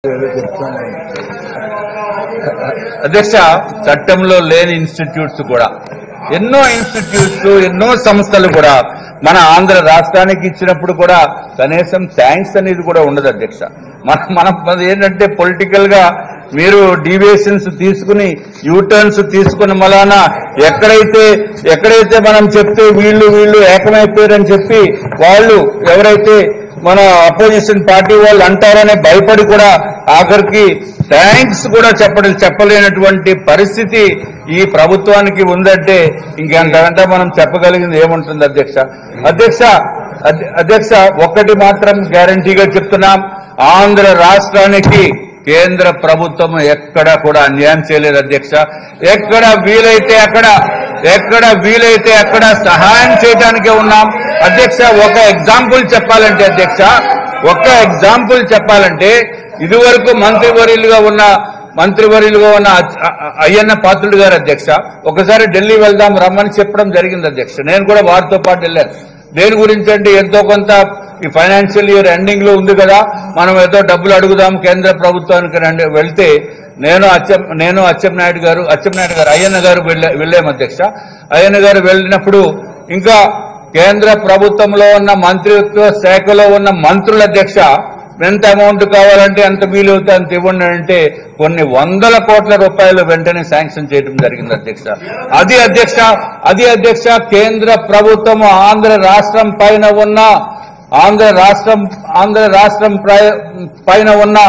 అధ్యక్ష చట్టంలో లేని ఇన్స్టిట్యూట్స్ కూడా ఎన్నో ఇన్స్టిట్యూట్స్ ఎన్నో సంస్థలు కూడా మన ఆంధ్ర రాష్ట్రానికి ఇచ్చినప్పుడు కూడా కనీసం థ్యాంక్స్ అనేది కూడా ఉండదు అధ్యక్ష మన మన మనది ఏంటంటే పొలిటికల్ గా మీరు డీవియేషన్స్ తీసుకుని యూటర్న్స్ తీసుకుని మలాన ఎక్కడైతే ఎక్కడైతే మనం చెప్తే వీళ్ళు వీళ్ళు ఏకమైపోయారని చెప్పి వాళ్ళు ఎవరైతే మన అపోజిషన్ పార్టీ వాళ్ళు అంటారనే భయపడి కూడా ఆఖరికి థ్యాంక్స్ కూడా చెప్పడం చెప్పలేనటువంటి పరిస్థితి ఈ ప్రభుత్వానికి ఉందంటే ఇంకెంతకంటే మనం చెప్పగలిగింది ఏముంటుంది అధ్యక్ష అధ్యక్ష అధ్య- అధ్యక్ష ఒక్కటి మాత్రం గ్యారంటీగా చెప్తున్నాం ఆంధ్ర రాష్ట్రానికి కేంద్ర ప్రభుత్వం ఎక్కడ కూడా అన్యాయం చేయలేదు అధ్యక్ష ఎక్కడ వీలైతే అక్కడ ఎక్కడ వీలైతే అక్కడ సహాయం చేయడానికే ఉన్నాం అధ్యక్ష ఒక ఎగ్జాంపుల్ చెప్పాలంటే అధ్యక్ష ఒక ఎగ్జాంపుల్ చెప్పాలంటే ఇదివరకు మంత్రివర్యులుగా ఉన్న మంత్రివర్యులుగా ఉన్న అచ్- అ- అ- అయ్యన్న పాత్రుడు గారు అధ్యక్ష ఒకసారి ఢిల్లీ వెళ్దాం రమ్మని చెప్పడం జరిగింది అధ్యక్ష నేను కూడా వారితో పాటు వెళ్ళాను దేని గురించి అంటే ఎంతో కొంత ఈ ఫైనాన్షియల్ ఇయర్ ఎండింగ్ లో ఉంది కదా మనం ఏదో డబ్బులు అడుగుదాం కేంద్ర ప్రభుత్వానికి రండి వెళ్తే నేను అచ్చం నేను అచ్చెన్నాయుడు గారు అచ్చెన్నాయుడు గారు అయ్యన్న గారు వెళ్ళే వెళ్ళాము అధ్యక్ష అయ్యన్న గారు వెళ్ళినప్పుడు ఇంకా కేంద్ర ప్రభుత్వంలో ఉన్న మంత్రిత్వ శాఖలో ఉన్న మంత్రుల అధ్యక్ష ఎంత అమౌంట్ కావాలంటే ఎంత వీలవుతే అంత ఇవ్వండి అంటే కొన్ని వందల కోట్ల రూపాయలు వెంటనే శాంక్షన్ చేయడం జరిగింది అధ్యక్ష అది అధ్యక్ష అది అధ్యక్ష కేంద్ర ప్రభుత్వం ఆంధ్ర రాష్ట్రం పైన ఉన్న ఆంధ్ర రాష్ట్రం ఆంధ్ర రాష్ట్రం ప్రయ- పైన ఉన్న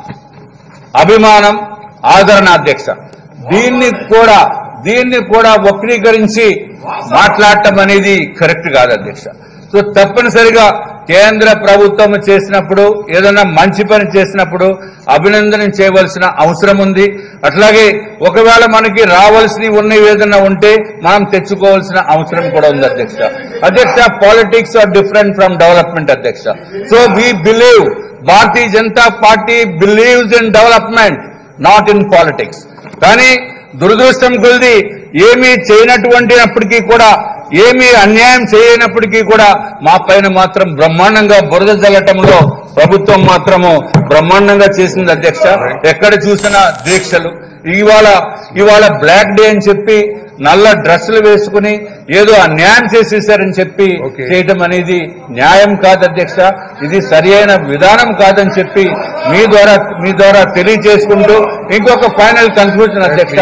అభిమానం ఆదరణ అధ్యక్ష దీన్ని కూడా దీన్ని కూడా వక్రీకరించి మాట్లాడటం అనేది కరెక్ట్ కాదు అధ్యక్ష సో తప్పనిసరిగా కేంద్ర ప్రభుత్వం చేసినప్పుడు ఏదైనా మంచి పని చేసినప్పుడు అభినందన చేయవలసిన అవసరం ఉంది అట్లాగే ఒకవేళ మనకి రావాల్సినవి ఉన్నవి ఏదైనా ఉంటే మనం తెచ్చుకోవాల్సిన అవసరం కూడా ఉంది అధ్యక్ష అధ్యక్ష politics are different from development అధ్యక్ష so we believe Bharatiya Janata party believes in development not in politics కానీ దురదృష్టం కొలిది ఏమీ చేయనటువంటినప్పటికీ కూడా ఏమీ అన్యాయం చేయనప్పటికీ కూడా మా పైన మాత్రం బ్రహ్మాండంగా బురద జల్లటంలో ప్రభుత్వం మాత్రము బ్రహ్మాండంగా చేసింది అధ్యక్ష ఎక్కడ చూసినా దీక్షలు ఇవాళ ఇవాళ బ్లాక్ డే అని చెప్పి నల్ల డ్రెస్సులు వేసుకుని ఏదో అన్యాయం చేసేసారని చెప్పి Okay. చేయటం అనేది న్యాయం కాదు అధ్యక్ష ఇది సరి అయిన విధానం కాదని చెప్పి మీ ద్వారా మీ ద్వారా తెలియజేసుకుంటూ ఇంకొక ఫైనల్ కన్క్లూజన్ అధ్యక్ష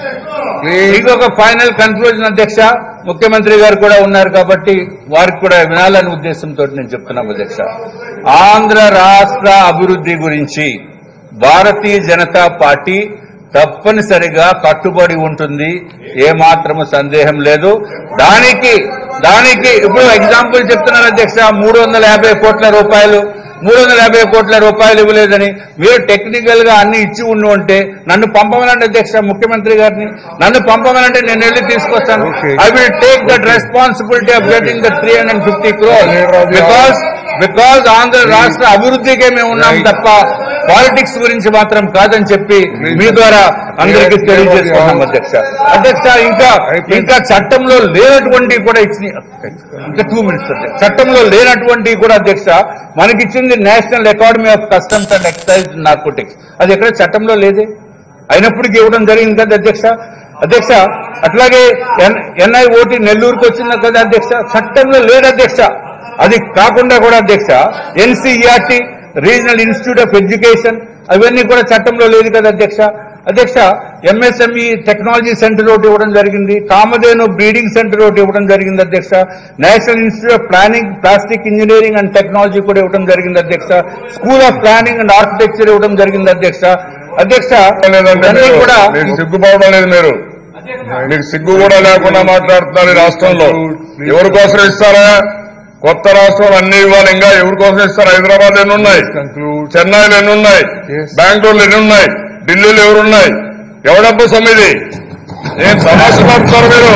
ఇంకొక ఫైనల్ కన్క్లూజన్ అధ్యక్ష ముఖ్యమంత్రి గారు కూడా ఉన్నారు కాబట్టి వారికి కూడా వినాలనే ఉద్దేశంతో నేను చెప్తున్నాను అధ్యక్ష ఆంధ్ర రాష్ట్ర అభివృద్ధి గురించి భారతీయ జనతా పార్టీ తప్పనిసరిగా కట్టుబడి ఉంటుంది ఏ మాత్రము సందేహం లేదు దానికి దానికి ఇప్పుడు ఎగ్జాంపుల్ చెప్తున్నారు అధ్యక్ష మూడు వందల యాభై కోట్ల రూపాయలు మూడు వందల యాభై కోట్ల రూపాయలు ఇవ్వలేదని మీరు టెక్నికల్ గా అన్ని ఇచ్చి ఉండి ఉంటే నన్ను పంపమనండి అధ్యక్ష ముఖ్యమంత్రి గారిని నన్ను పంపమనంటే నేను వెళ్ళి తీసుకొస్తాను Okay. I will take that responsibility of getting the three hundred fifty crore Ravi. Because because Andhra రాష్ట్ర అభివృద్ధికే మేము ఉన్నాం Right. తప్ప పాలిటిక్స్ గురించి మాత్రం కాదని చెప్పి మీ ద్వారా అందరికీ Yes, తెలియజేసుకున్నాం Ravi. అధ్యక్ష అధ్యక్ష ఇంకా అయిపోయింది. ఇంకా చట్టంలో లేనటువంటి కూడా ఇచ్చిన ఇంకా టూ మినిట్స్ అధ్యక్ష చట్టంలో లేనటువంటి కూడా అధ్యక్ష మనకిచ్చింది national academy of customs and excise narcotics అది ఎక్కడ చట్టంలో లేదే అయినప్పటికీ ఇవ్వడం జరిగింది కదా అధ్యక్ష అధ్యక్ష అట్లాగే ఎన్ఐఓటి నెల్లూరుకు వచ్చింది కదా అధ్యక్ష చట్టంలో లేదు అధ్యక్ష అది కాకుండా కూడా అధ్యక్ష NCERT regional institute of education అవన్నీ కూడా చట్టంలో లేదు కదా అధ్యక్ష అధ్యక్ష ఎంఎస్ఎంఈ టెక్నాలజీ సెంటర్ ఒకటి ఇవ్వడం జరిగింది కామధేను బ్రీడింగ్ సెంటర్ ఒకటి ఇవ్వడం జరిగింది అధ్యక్ష national institute of planning plastic engineering and technology కూడా ఇవ్వడం జరిగింది అధ్యక్ష school of planning and architecture ఇవ్వడం జరిగింది అధ్యక్ష అధ్యక్ష లేదంటే ఇవన్నీ మీరు- కూడా మీకు సిగ్గుపడడం లేదు మీరు మీకు సిగ్గు కూడా లేకుండా మాట్లాడుతున్నారు ఈ రాష్ట్రంలో ఎవరి కోసం ఇస్తారా కొత్త రాష్ట్రాలు అన్ని ఇవ్వాలి ఇంకా ఎవరి కోసం ఇస్తారు హైదరాబాద్ ఎన్ని ఉన్నాయి conclude. చెన్నైలో ఎన్ని ఉన్నాయి Yes. బెంగళూరులో ఎన్ని ఉన్నాయి ఢిల్లీలో ఎవరున్నాయి ఎవడబ్బు సమిది ఏం సమస్య పడుతున్నారు మీరు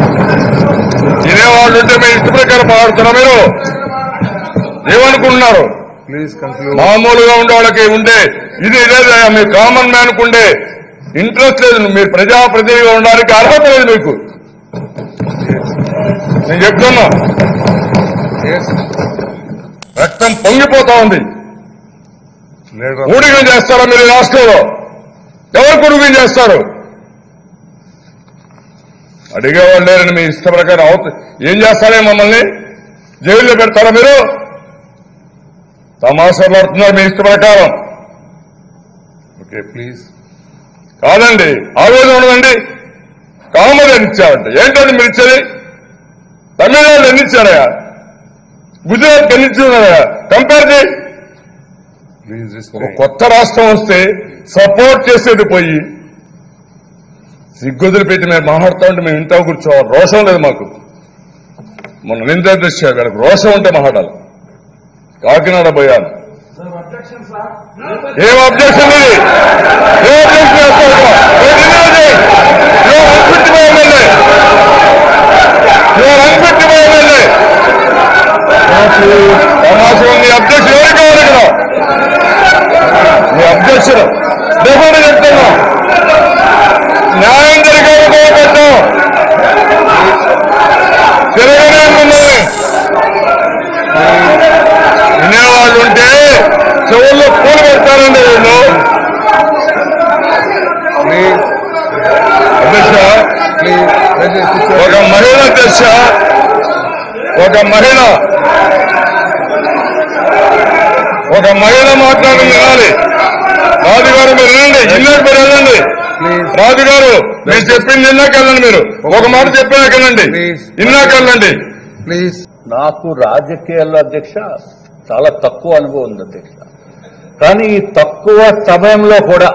తినేవాళ్ళు ఉంటే మీ ఇష్ట ప్రకారం మాట్లాడుతున్నా మీరు ఏమనుకుంటున్నారు Please conclude. మామూలుగా ఉండే వాళ్ళకి ఉండే ఇది లేదు మీ కామన్ మ్యాన్ ఉండే ఇంట్రెస్ట్ లేదు మీరు ప్రజాప్రతినిధిగా ఉండడానికి అర్హత లేదు మీకు నేను చెప్తున్నా Yes. రక్తం పొంగిపోతా ఉంది ఊడిగం చేస్తారా మీరు ఈ రాష్ట్రంలో ఎవరు ఊడిగం చేస్తారు అడిగేవాళ్ళు లేరని మీ ఇష్ట ప్రకారం అవుత ఏం చేస్తారే మమ్మల్ని జైల్లో పెడతారా మీరు తమాషాలు ఆడుతున్నారు మీ ఇష్ట ప్రకారం ఓకే ప్లీజ్ కాదండి ఆవేదన ఉండదండి కామన్ అని ఇచ్చారంట ఏంటండి మీరు ఇచ్చేది తమిళనాడు ఎన్ని ఇచ్చారయా గుజరాత్ ఎన్ని ఇచ్చారయా కంపేర్ చేయి ఒక కొత్త రాష్ట్రం వస్తే సపోర్ట్ చేసేది పోయి సిగ్గుదులు పెట్టి మేము మాట్లాడుతూ ఉంటే మేము ఇంట్లో కూర్చోవాలి రోషం లేదు మాకు మొన్న నింద దృష్టి వీళ్ళకి రోషం ఉంటే మాట్లాడాలి కాకినాడ పోయాను ఏం అబ్జెక్షన్ ఇది ఏం అబ్జెక్షన్ చేస్తారు ఏ నిన్నది? You are unfit by MLA. You are unfit by MLA. తమాషా ఉంది అబ్జెక్షన్ ఎవరికి కావాలి ఇక్కడ మీ అబ్జెక్షన్ డెఫినెట్ చెప్తున్నాం న్యాయం జరిగే పెట్టాం తిరగనే మిమ్మల్ని వినేవాళ్ళు ఉంటే చెవుల్లో పూలు పెడతారండి వీళ్ళు అధ్యక్ష ఒక మహిళ అధ్యక్ష ఒక మహిళ ఒక మహిళ మాట్లాడి వినాలి రాజు గారు మీరు వినండి ఇన్నాక మీరు వెళ్ళండి రాజు గారు మీరు చెప్పింది ఇన్నాక వెళ్ళండి మీరు ఒక మాట చెప్పాక వెళ్ళండి Please. ఇన్నాక వెళ్ళండి ప్లీజ్ నాకు రాజకీయాల్లో అధ్యక్ష చాలా తక్కువ అనుభవం ఉంది అధ్యక్ష కానీ ఈ తక్కువ సమయంలో కూడా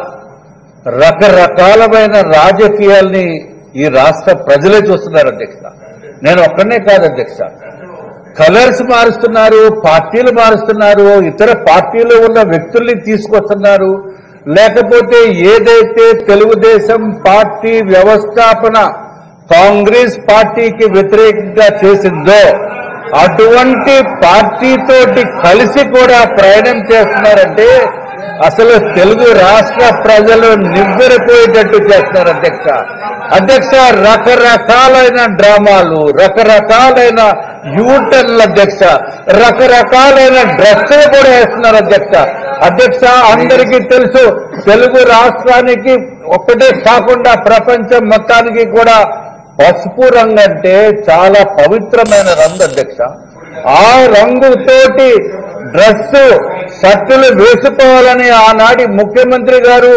రకరకాలమైన రాజకీయాల్ని ఈ రాష్ట్ర ప్రజలే చూస్తున్నారు అధ్యక్ష నేను ఒక్కనే కాదు అధ్యక్ష కలర్స్ మారుస్తున్నారు పార్టీలు మారుస్తున్నారు ఇతర పార్టీలో ఉన్న వ్యక్తుల్ని తీసుకొస్తున్నారు లేకపోతే ఏదైతే తెలుగుదేశం పార్టీ వ్యవస్థాపన కాంగ్రెస్ పార్టీకి వ్యతిరేకంగా చేసిందో అటువంటి పార్టీతోటి కలిసి కూడా ప్రయాణం చేస్తున్నారంటే అసలు తెలుగు రాష్ట్ర ప్రజలు నివ్వెరపోయేటట్టు చేస్తున్నారు అధ్యక్ష అధ్యక్ష రకరకాలైన డ్రామాలు రకరకాలైన యూటర్న్ల అధ్యక్ష రకరకాలైన డ్రెస్సులు కూడా వేస్తున్నారు అధ్యక్ష అధ్యక్ష అందరికీ తెలుసు తెలుగు రాష్ట్రానికి ఒక్కటే కాకుండా ప్రపంచం మొత్తానికి కూడా పసుపు రంగు అంటే చాలా పవిత్రమైన రంగు అధ్యక్ష ఆ రంగుతోటి డ్రెస్ షర్టులు వేసుకోవాలని ఆనాటి ముఖ్యమంత్రి గారు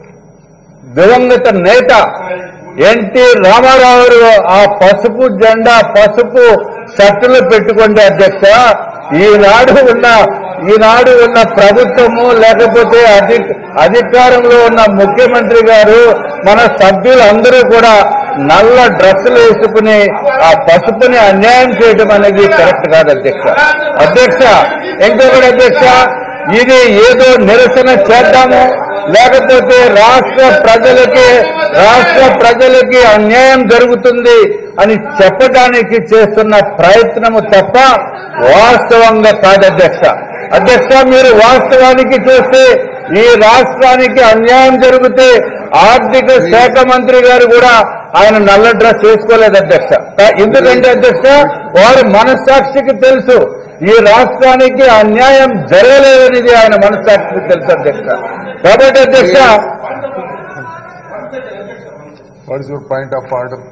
దివంగత నేత ఎన్టీ రామారావు గారు ఆ పసుపు జెండా పసుపు షర్టులు పెట్టుకుంటే అధ్యక్ష ఈనాడు ఉన్న ఈనాడు ఉన్న ప్రభుత్వము లేకపోతే అధి అధికారంలో ఉన్న ముఖ్యమంత్రి గారు మన సభ్యులందరూ కూడా నల్ల డ్రెస్సులు వేసుకుని ఆ పసుపుని అన్యాయం చేయడం అనేది కరెక్ట్ కాదు అధ్యక్ష అధ్యక్ష ఇంకొకటి అధ్యక్ష ఇది ఏదో నిరసన చేద్దాము లేకపోతే రాష్ట్ర ప్రజలకి రాష్ట్ర ప్రజలకి అన్యాయం జరుగుతుంది అని చెప్పడానికి చేస్తున్న ప్రయత్నము తప్ప వాస్తవంగా కాదు అధ్యక్ష అధ్యక్ష మీరు వాస్తవానికి చూస్తే ఈ రాష్ట్రానికి అన్యాయం జరిగితే ఆర్థిక శాఖ మంత్రి గారు కూడా ఆయన నల్ల డ్రెస్ వేసుకోలేదు అధ్యక్ష కా- ఎందుకంటే అధ్యక్ష వారి మనస్సాక్షికి తెలుసు ఈ రాష్ట్రానికి అన్యాయం జరగలేదనేది ఆయన మనస్సాక్షికి తెలుసు అధ్యక్ష కాబట్టి అధ్యక్ష what is your point of order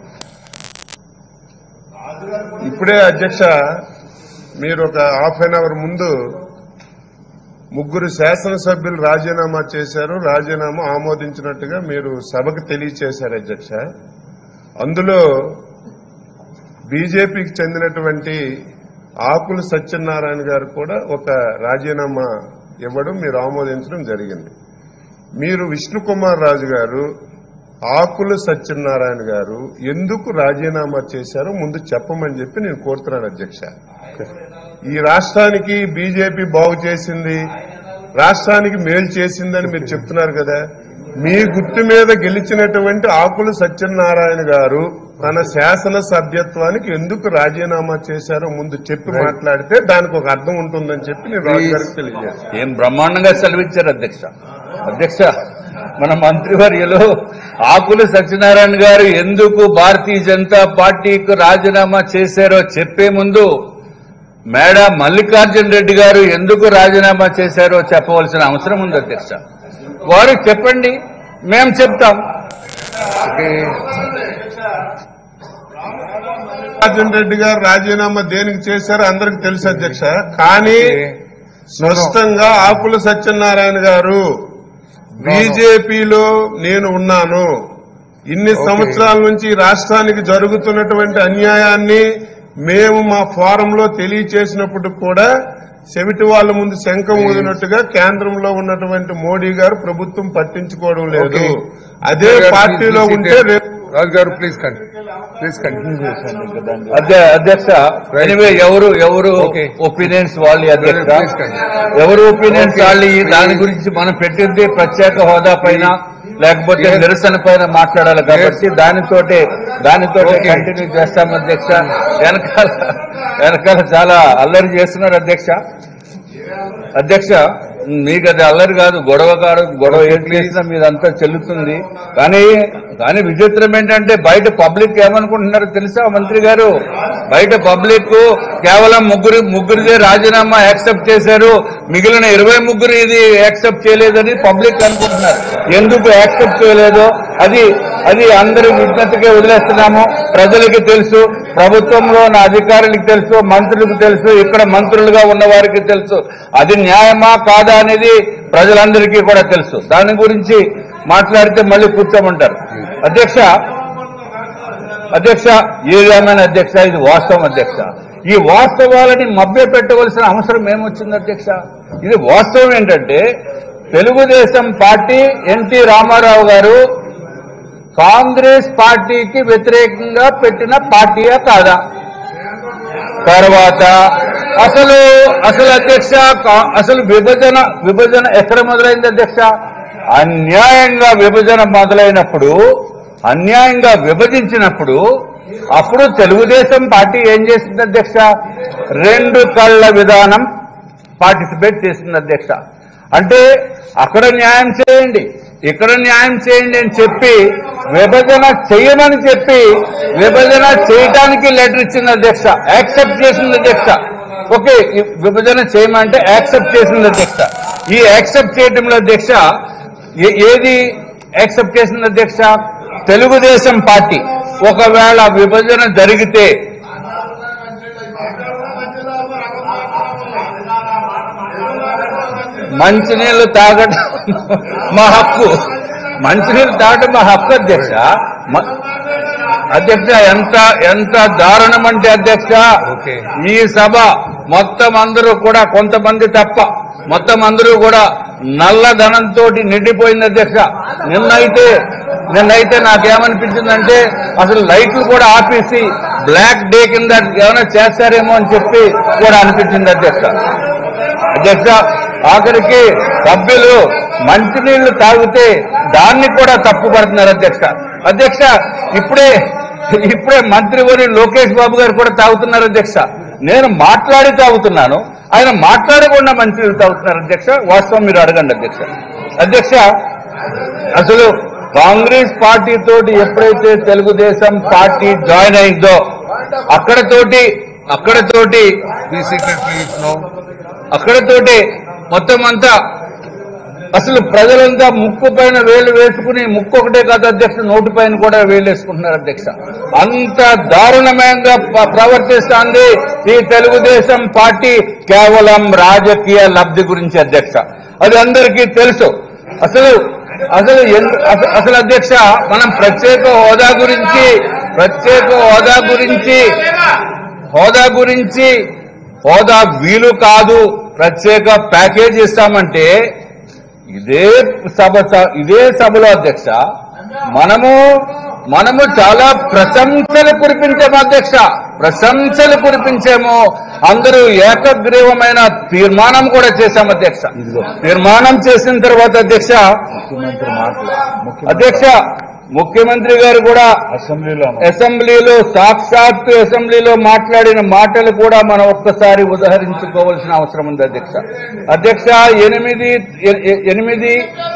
ఇప్పుడే అధ్యక్ష మీరు ఒక హాఫ్ అన్ అవర్ ముందు ముగ్గురు శాసనసభ్యులు రాజీనామా చేశారు రాజీనామా ఆమోదించినట్టుగా మీరు సభకు తెలియచేశారు అధ్యక్ష అందులో బీజేపీకి చెందినటువంటి ఆకుల సత్యనారాయణ గారు కూడా ఒక రాజీనామా ఇవ్వడం మీరు ఆమోదించడం జరిగింది మీరు విష్ణుకుమార్ రాజు గారు ఆకుల సత్యనారాయణ గారు ఎందుకు రాజీనామా చేశారో ముందు చెప్పమని చెప్పి నేను కోరుతున్నాను అధ్యక్ష ఈ రాష్ట్రానికి బీజేపీ బాగు చేసింది రాష్ట్రానికి మేలు చేసిందని మీరు చెప్తున్నారు కదా మీ గుర్తు మీద గెలిచినటువంటి ఆకుల సత్యనారాయణ గారు తన శాసన సభ్యత్వానికి ఎందుకు రాజీనామా చేశారో ముందు చెప్పి మాట్లాడితే దానికి ఒక అర్థం ఉంటుందని చెప్పి నేను రాజు గారికి తెలియజేస్తాను ఏం బ్రహ్మాండంగా సెలవిచ్చారు అధ్యక్ష అధ్యక్ష మన మంత్రివర్యులు ఆకుల సత్యనారాయణ గారు ఎందుకు భారతీయ జనతా పార్టీకి రాజీనామా చేశారో చెప్పే ముందు మేడం మల్లికార్జున రెడ్డి గారు ఎందుకు రాజీనామా చేశారో చెప్పవలసిన అవసరం ఉంది అధ్యక్ష వారు చెప్పండి మేము చెప్తాం ఓకే రాజన్ రెడ్డి గారు రాజీనామా దేనికి చేశారో అందరికి తెలుసు అధ్యక్ష కానీ స్పష్టంగా ఆకుల సత్యనారాయణ గారు బీజేపీలో నేను ఉన్నాను ఇన్ని Okay. సంవత్సరాల నుంచి ఈ రాష్ట్రానికి జరుగుతున్నటువంటి అన్యాయాన్ని మేము మా ఫోరంలో తెలియచేసినప్పుడు కూడా చెవిటి వాళ్ళ ముందు శంఖం ఊదినట్టుగా కేంద్రంలో ఉన్నటువంటి మోడీ గారు ప్రభుత్వం పట్టించుకోవడం లేదు Okay. అదే రాజు గారు, పార్టీలో please ఉంటే sit రేపు there. రాజు గారు ప్లీజ్ కంటిన్యూ ప్లీజ్ కంటిన్యూ చేశాను ఇంకా దాన్ని అధ్య- అధ్యక్ష ఎనివే ఎవరు ఎవరు Okay. ఒపీనియన్స్ వాళ్ళ అధ్యక్ష Please continue. ఎవరు ఒపీనియన్స్ Okay, వాళ్ళ దాని please. గురించి మనం పెట్టింది ప్రత్యేక హోదా పైన లేకపోతే Yes. నిరసన పైన మాట్లాడాలి కాబట్టి దానితోటే దానితోటే Okay. కంటిన్యూ చేస్తాం అధ్యక్ష వెనకాల వెనకాల చాలా అల్లరి చేస్తున్నారు అధ్యక్ష అధ్యక్ష మీకు అది అల్లరి కాదు గొడవ కాదు గొడవ ఏం చేసినా మీదంతా చెల్లుతుంది కానీ కానీ విచిత్రం ఏంటంటే బయట పబ్లిక్ ఏమనుకుంటున్నారో తెలుసా మంత్రి గారు బయట పబ్లిక్ కేవలం ముగ్గురు ముగ్గురిదే రాజీనామా యాక్సెప్ట్ చేశారు మిగిలిన ఇరవై ముగ్గురు ఇది యాక్సెప్ట్ చేయలేదని పబ్లిక్ అనుకుంటున్నారు ఎందుకు యాక్సెప్ట్ చేయలేదో అది అది అందరి విజ్ఞతకే వదిలేస్తున్నాము ప్రజలకి తెలుసు ప్రభుత్వంలో ఉన్న అధికారులకు తెలుసు మంత్రులకు తెలుసు ఇక్కడ మంత్రులుగా ఉన్న వారికి తెలుసు అది న్యాయమా కాదా అనేది ప్రజలందరికీ కూడా తెలుసు దాని గురించి మాట్లాడితే మళ్ళీ కూర్చోమంటారు అధ్యక్ష అధ్యక్ష ఏదేమైనా అధ్యక్ష ఇది వాస్తవం అధ్యక్ష ఈ వాస్తవాలని మభ్య పెట్టవలసిన అవసరం ఏమొచ్చింది అధ్యక్ష ఇది వాస్తవం ఏంటంటే తెలుగుదేశం పార్టీ ఎన్టీ రామారావు గారు కాంగ్రెస్ పార్టీకి వ్యతిరేకంగా పెట్టిన పార్టీయా కాదా తర్వాత అసలు అసలు అధ్యక్ష కా- అసలు విభజన విభజన ఎక్కడ మొదలైంది అధ్యక్ష అన్యాయంగా విభజన మొదలైనప్పుడు అన్యాయంగా విభజించినప్పుడు అప్పుడు తెలుగుదేశం పార్టీ ఏం చేసింది అధ్యక్ష రెండు కళ్ళ విధానం పార్టిసిపేట్ చేసింది అధ్యక్ష అంటే అక్కడ న్యాయం చేయండి ఇక్కడ న్యాయం చేయండి అని చెప్పి విభజన చేయమని చెప్పి విభజన చేయడానికి లెటర్ ఇచ్చింది అధ్యక్ష యాక్సెప్ట్ చేసింది అధ్యక్ష ఓకే ఈ విభజన చేయమంటే యాక్సెప్ట్ చేసింది అధ్యక్ష ఈ యాక్సెప్ట్ చేయడంలో అధ్యక్ష ఏ- ఏది యాక్సెప్ట్ చేసింది అధ్యక్ష తెలుగుదేశం పార్టీ ఒకవేళ విభజన జరిగితే మంచినీళ్లు తాగడం మా హక్కు మంచినీళ్ళు తాగడం మా హక్కు అధ్యక్ష మ- అధ్యక్ష ఎంత ఎంత దారుణం అంటే అధ్యక్ష ఓకే. ఈ సభ మొత్తం అందరూ కూడా కొంతమంది తప్ప మొత్తం అందరూ కూడా నల్లధనంతో నిండిపోయింది అధ్యక్ష నిన్నైతే నిన్నైతే నాకేమనిపించిందంటే అసలు లైట్లు కూడా ఆపేసి బ్లాక్ డే కింద ఏమైనా చేస్తారేమో అని చెప్పి కూడా అనిపించింది అధ్యక్ష అధ్యక్ష ఆఖరికి సభ్యులు మంచినీళ్లు తాగితే దాన్ని కూడా తప్పు పడుతున్నారు అధ్యక్ష అధ్యక్ష ఇప్పుడే ఇప్పుడే మంత్రివరి లోకేష్ బాబు గారు కూడా తాగుతున్నారు అధ్యక్ష నేను మాట్లాడి తాగుతున్నాను ఆయన మాట్లాడకుండా మంచినీళ్ళు తాగుతున్నారు అధ్యక్ష వాస్తవం మీరు అడగండి అధ్యక్ష అధ్యక్ష అసలు కాంగ్రెస్ పార్టీ తోటి ఎప్పుడైతే తెలుగుదేశం పార్టీ జాయిన్ అయిందో అక్కడతోటి అక్కడతోటి ప్లీజ్ సీటెడ్ ప్లీజ్ నో అక్కడతోటి మొత్తం అంతా అసలు ప్రజలంతా ముక్కు పైన వేలు వేసుకుని ముక్కు ఒకటే కాదు అధ్యక్ష నోటి పైన కూడా వేలు వేసుకుంటున్నారు అధ్యక్ష అంత దారుణంగా ప- ప్రవర్తిస్తోంది ఈ తెలుగుదేశం పార్టీ కేవలం రాజకీయ లబ్ధి గురించి అధ్యక్ష అది అందరికీ తెలుసు అసలు అసలు ఎందు- అస- అసలు అధ్యక్ష మనం ప్రత్యేక హోదా గురించి ప్రత్యేక హోదా గురించి హోదా గురించి హోదా వీలు కాదు ప్రత్యేక ప్యాకేజ్ ఇస్తామంటే ఇదే సభ స- ఇదే సభలో అధ్యక్ష మనము మనము చాలా ప్రశంసలు కురిపించాము అధ్యక్ష ప్రశంసలు కురిపించాము అందరూ ఏకగ్రీవమైన తీర్మానం కూడా చేశాం అధ్యక్ష తీర్మానం చేసిన తర్వాత అధ్యక్ష ముఖ్యమంత్రి మాటలు అధ్యక్ష ముఖ్యమంత్రి గారు కూడా అసెంబ్లీలో అసెంబ్లీలో సాక్షాత్తు అసెంబ్లీలో మాట్లాడిన మాటలు కూడా మనం ఒక్కసారి ఉదహరించుకోవాల్సిన అవసరం ఉంది అధ్యక్ష అధ్యక్ష ఎనిమిది ఎ- ఎ- ఎనిమిది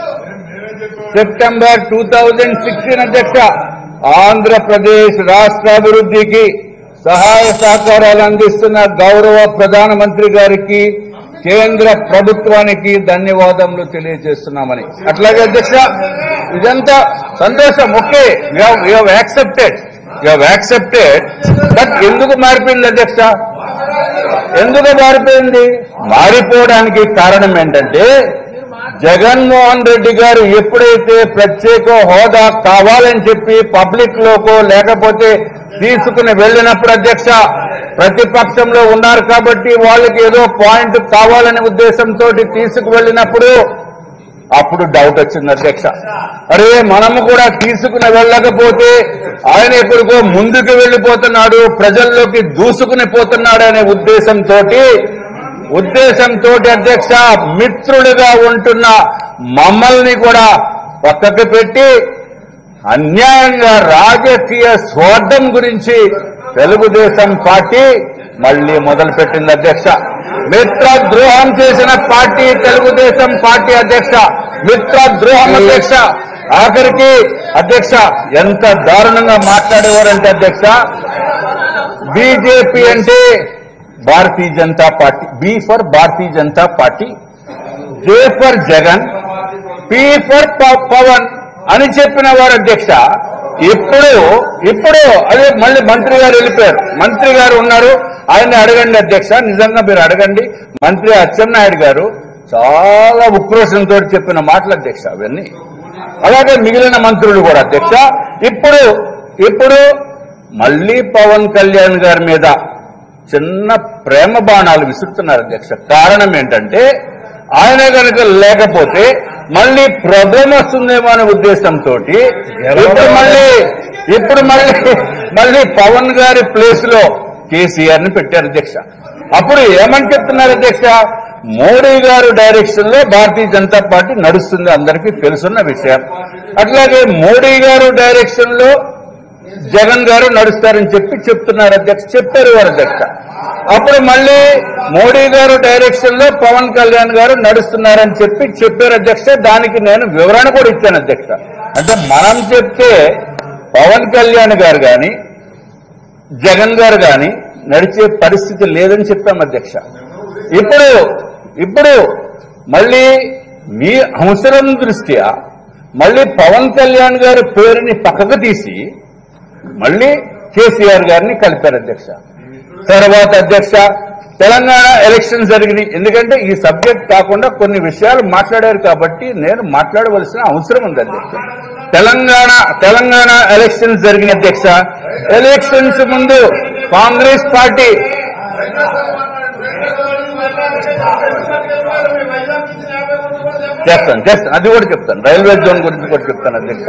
సెప్టెంబర్ టూ థౌజండ్ సిక్స్టీన్ అధ్యక్ష ఆంధ్రప్రదేశ్ రాష్ట్ర అభివృద్ధికి సహాయ సహకారాలు అందిస్తున్న గౌరవ ప్రధానమంత్రి గారికి కేంద్ర ప్రభుత్వానికి ధన్యవాదములు తెలియజేస్తున్నామని అట్లాగే అధ్యక్ష ఇదంతా సంతోషం okay you accepted you accepted but ఎందుకు మారిపోయింది అధ్యక్ష ఎందుకు మారిపోయింది మారిపోవడానికి కారణం ఏంటంటే జగన్మోహన్ రెడ్డి గారు ఎప్పుడైతే ప్రత్యేక హోదా కావాలని చెప్పి పబ్లిక్ లోకో లేకపోతే తీసుకుని వెళ్ళినప్పుడు అధ్యక్ష ప్రతిపక్షంలో ఉన్నారు కాబట్టి వాళ్ళకి ఏదో పాయింట్ కావాలనే ఉద్దేశంతో తీసుకువెళ్ళినప్పుడు అప్పుడు డౌట్ వచ్చింది అధ్యక్ష అరే మనము కూడా తీసుకుని వెళ్ళకపోతే ఆయన ఎక్కడికో ముందుకు వెళ్ళిపోతున్నాడు ప్రజల్లోకి దూసుకుని పోతున్నాడు అనే ఉద్దేశంతో ఉద్దేశంతో అధ్యక్ష మిత్రుడిగా ఉంటున్న మమ్మల్ని కూడా పక్కకు పెట్టి అన్యాయంగా రాజకీయ స్వార్థం గురించి తెలుగుదేశం పార్టీ మళ్లీ మొదలుపెట్టింది అధ్యక్ష మిత్ర ద్రోహం చేసిన పార్టీ తెలుగుదేశం పార్టీ అధ్యక్ష మిత్ర ద్రోహం అధ్యక్ష ఆఖరికి అధ్యక్ష ఎంత దారుణంగా మాట్లాడేవారంటే అధ్యక్ష బీజేపీ అంటే Bharatiya Janata party B for Bharatiya Janata party J for Jagan P for ప- పవన్ అని చెప్పిన వారు అధ్యక్ష ఇప్పుడు ఇప్పుడు అదే మళ్ళీ మంత్రి గారు వెళ్ళిపోయారు మంత్రి గారు ఉన్నారు ఆయన్ని అడగండి అధ్యక్ష నిజంగా మీరు అడగండి మంత్రి అచ్చెన్నాయుడు గారు చాలా ఉక్రోషంతో చెప్పిన మాటలు అధ్యక్ష అవన్నీ అలాగే మిగిలిన మంత్రులు కూడా అధ్యక్ష ఇప్పుడు ఇప్పుడు మళ్ళీ పవన్ కళ్యాణ్ గారి మీద చిన్న ప్రేమ బాణాలు విసురుతున్నారు అధ్యక్ష కారణం ఏంటంటే ఆయన కనుక లేకపోతే మళ్ళీ ప్రాబ్లం వస్తుందేమో అనే ఉద్దేశంతో ఇప్పుడు మళ్ళీ ఇప్పుడు మళ్ళీ మళ్ళీ పవన్ గారి ప్లేస్ లో కేసీఆర్ ని పెట్టారు అధ్యక్ష అప్పుడు ఏమని చెప్తున్నారు అధ్యక్ష మోడీ గారు డైరెక్షన్ లో భారతీయ జనతా పార్టీ నడుస్తుంది అందరికీ తెలుసున్న విషయం అట్లాగే మోడీ గారు డైరెక్షన్ లో జగన్ గారు నడుస్తారని చెప్పి చెప్తున్నారు అధ్యక్ష చెప్పారు వారు అధ్యక్ష అప్పుడు మళ్ళీ మోడీ గారు డైరెక్షన్ లో పవన్ కళ్యాణ్ గారు నడుస్తున్నారని చెప్పి చెప్పారు అధ్యక్ష దానికి నేను వివరణ కూడా ఇచ్చాను అధ్యక్ష అంటే మనం చెప్తే పవన్ కళ్యాణ్ గారు గాని జగన్ గారు గాని నడిచే పరిస్థితి లేదని చెప్పాం అధ్యక్ష ఇప్పుడు ఇప్పుడు మళ్ళీ మీ అవసరం దృష్ట్యా మళ్ళీ పవన్ కళ్యాణ్ గారి పేరుని పక్కకు తీసి మళ్ళీ కేసీఆర్ గారిని కలిపారు అధ్యక్ష తర్వాత అధ్యక్ష తెలంగాణ ఎలక్షన్ జరిగినాయి ఎందుకంటే ఈ సబ్జెక్ట్ కాకుండా కొన్ని విషయాలు మాట్లాడారు కాబట్టి నేను మాట్లాడవలసిన అవసరం ఉంది అధ్యక్ష తెలంగాణ తెలంగాణ ఎలక్షన్స్ జరిగిన అధ్యక్ష ఎలక్షన్స్ ముందు కాంగ్రెస్ పార్టీ చేస్తాను చేస్తాను అది కూడా చెప్తాను రైల్వే జోన్ గురించి కూడా చెప్తాను అధ్యక్ష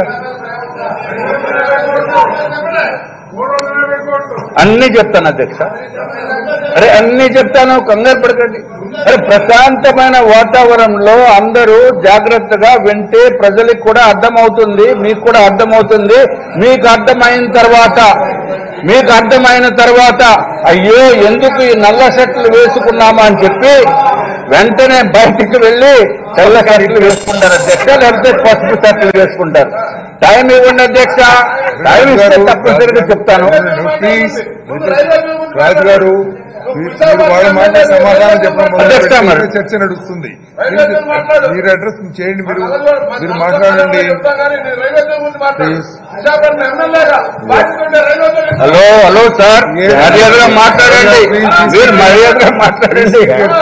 అన్ని చెప్తాను అధ్యక్ష అరే అన్ని చెప్తాను కంగారు పడకండి అరే ప్రశాంతమైన వాతావరణంలో అందరూ జాగ్రత్తగా వింటే ప్రజలకు కూడా అర్థమవుతుంది మీకు కూడా అర్థమవుతుంది మీకు అర్థమైన తర్వాత మీకు అర్థమైన తర్వాత అయ్యో ఎందుకు ఈ నల్ల షర్ట్లు వేసుకున్నామా అని చెప్పి వెంటనే బయటికి వెళ్లి తెల్ల షర్ట్లు వేసుకుంటారు అధ్యక్ష లేకపోతే పసుపు షర్ట్లు వేసుకుంటారు టైం ఇవ్వండి అధ్యక్ష టైం ఇస్తే తప్పనిసరిగా చెప్తాను ప్లీజ్ రాజు గారు మీరు వాళ్ళ మాట సమాధానం చెప్పడం అధ్యక్ష మరి. మొదలుపెట్టి చర్చ నడుస్తుంది మీరు అడ్రస్ చేయండి మీరు మీరు మాట్లాడండి ప్లీజ్ హలో హలో సార్ మర్యాదగా మాట్లాడండి మీరు మర్యాదగా మాట్లాడండి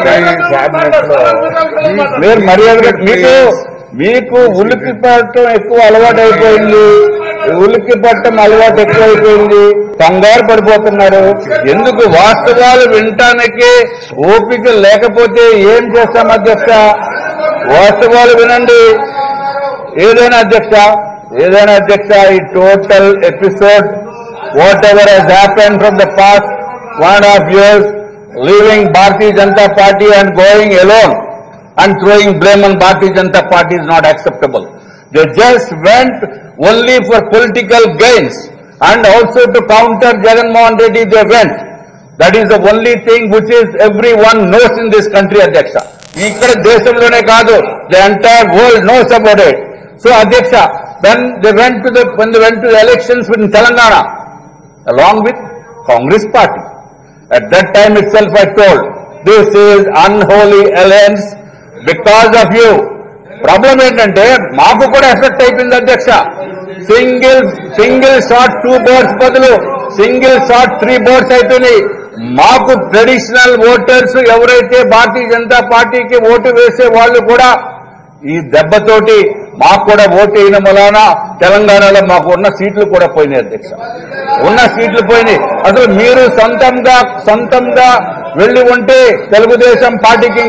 మీరు మర్యాదగా మీకు మీకు ఉలిక్కి పడటం ఎక్కువ అలవాటు అయిపోయింది ఉలిక్కి పడటం అలవాటు ఎక్కువ అయిపోయింది కంగారు పడిపోతున్నారు ఎందుకు వాస్తవాలు వినటానికి ఓపిక లేకపోతే ఏం చేస్తాం అధ్యక్ష వాస్తవాలు వినండి ఏదైనా అధ్యక్ష ఏదైనా అధ్యక్ష ఈ total episode whatever has happen from the past one and half years leaving Bharatiya Janata party and going alone and throwing blame on Bharatiya Janata Party is not acceptable. They just went only for political gains and also to counter Jagan Mohan Reddy they went. That is the only thing which is everyone knows in this country, Adyaksha. ఇక్కడ దేశంలోనే కాదు the entire world knows about it so అధ్యక్ష when they went to the when they went to elections in Telangana along with Congress party. At that time itself I told, this is unholy alliance because of you. Problem ఏంటంటే మాకు కూడా effect అయిపోయింది అధ్యక్ష single single shot two boards బదులు single shot three boards అయిపోయినాయి మాకు traditional voters ఎవరైతే భారతీయ జనతా పార్టీకి ఓటు వేసే వాళ్ళు కూడా ఈ దెబ్బతోటి మాకు కూడా ఓటు వేయన వలన తెలంగాణలో మాకు ఉన్న సీట్లు కూడా పోయినాయి అధ్యక్ష ఉన్న సీట్లు పోయినాయి అసలు మీరు సొంతంగా సొంతంగా వెళ్లి ఉంటే తెలుగుదేశం పార్టీకి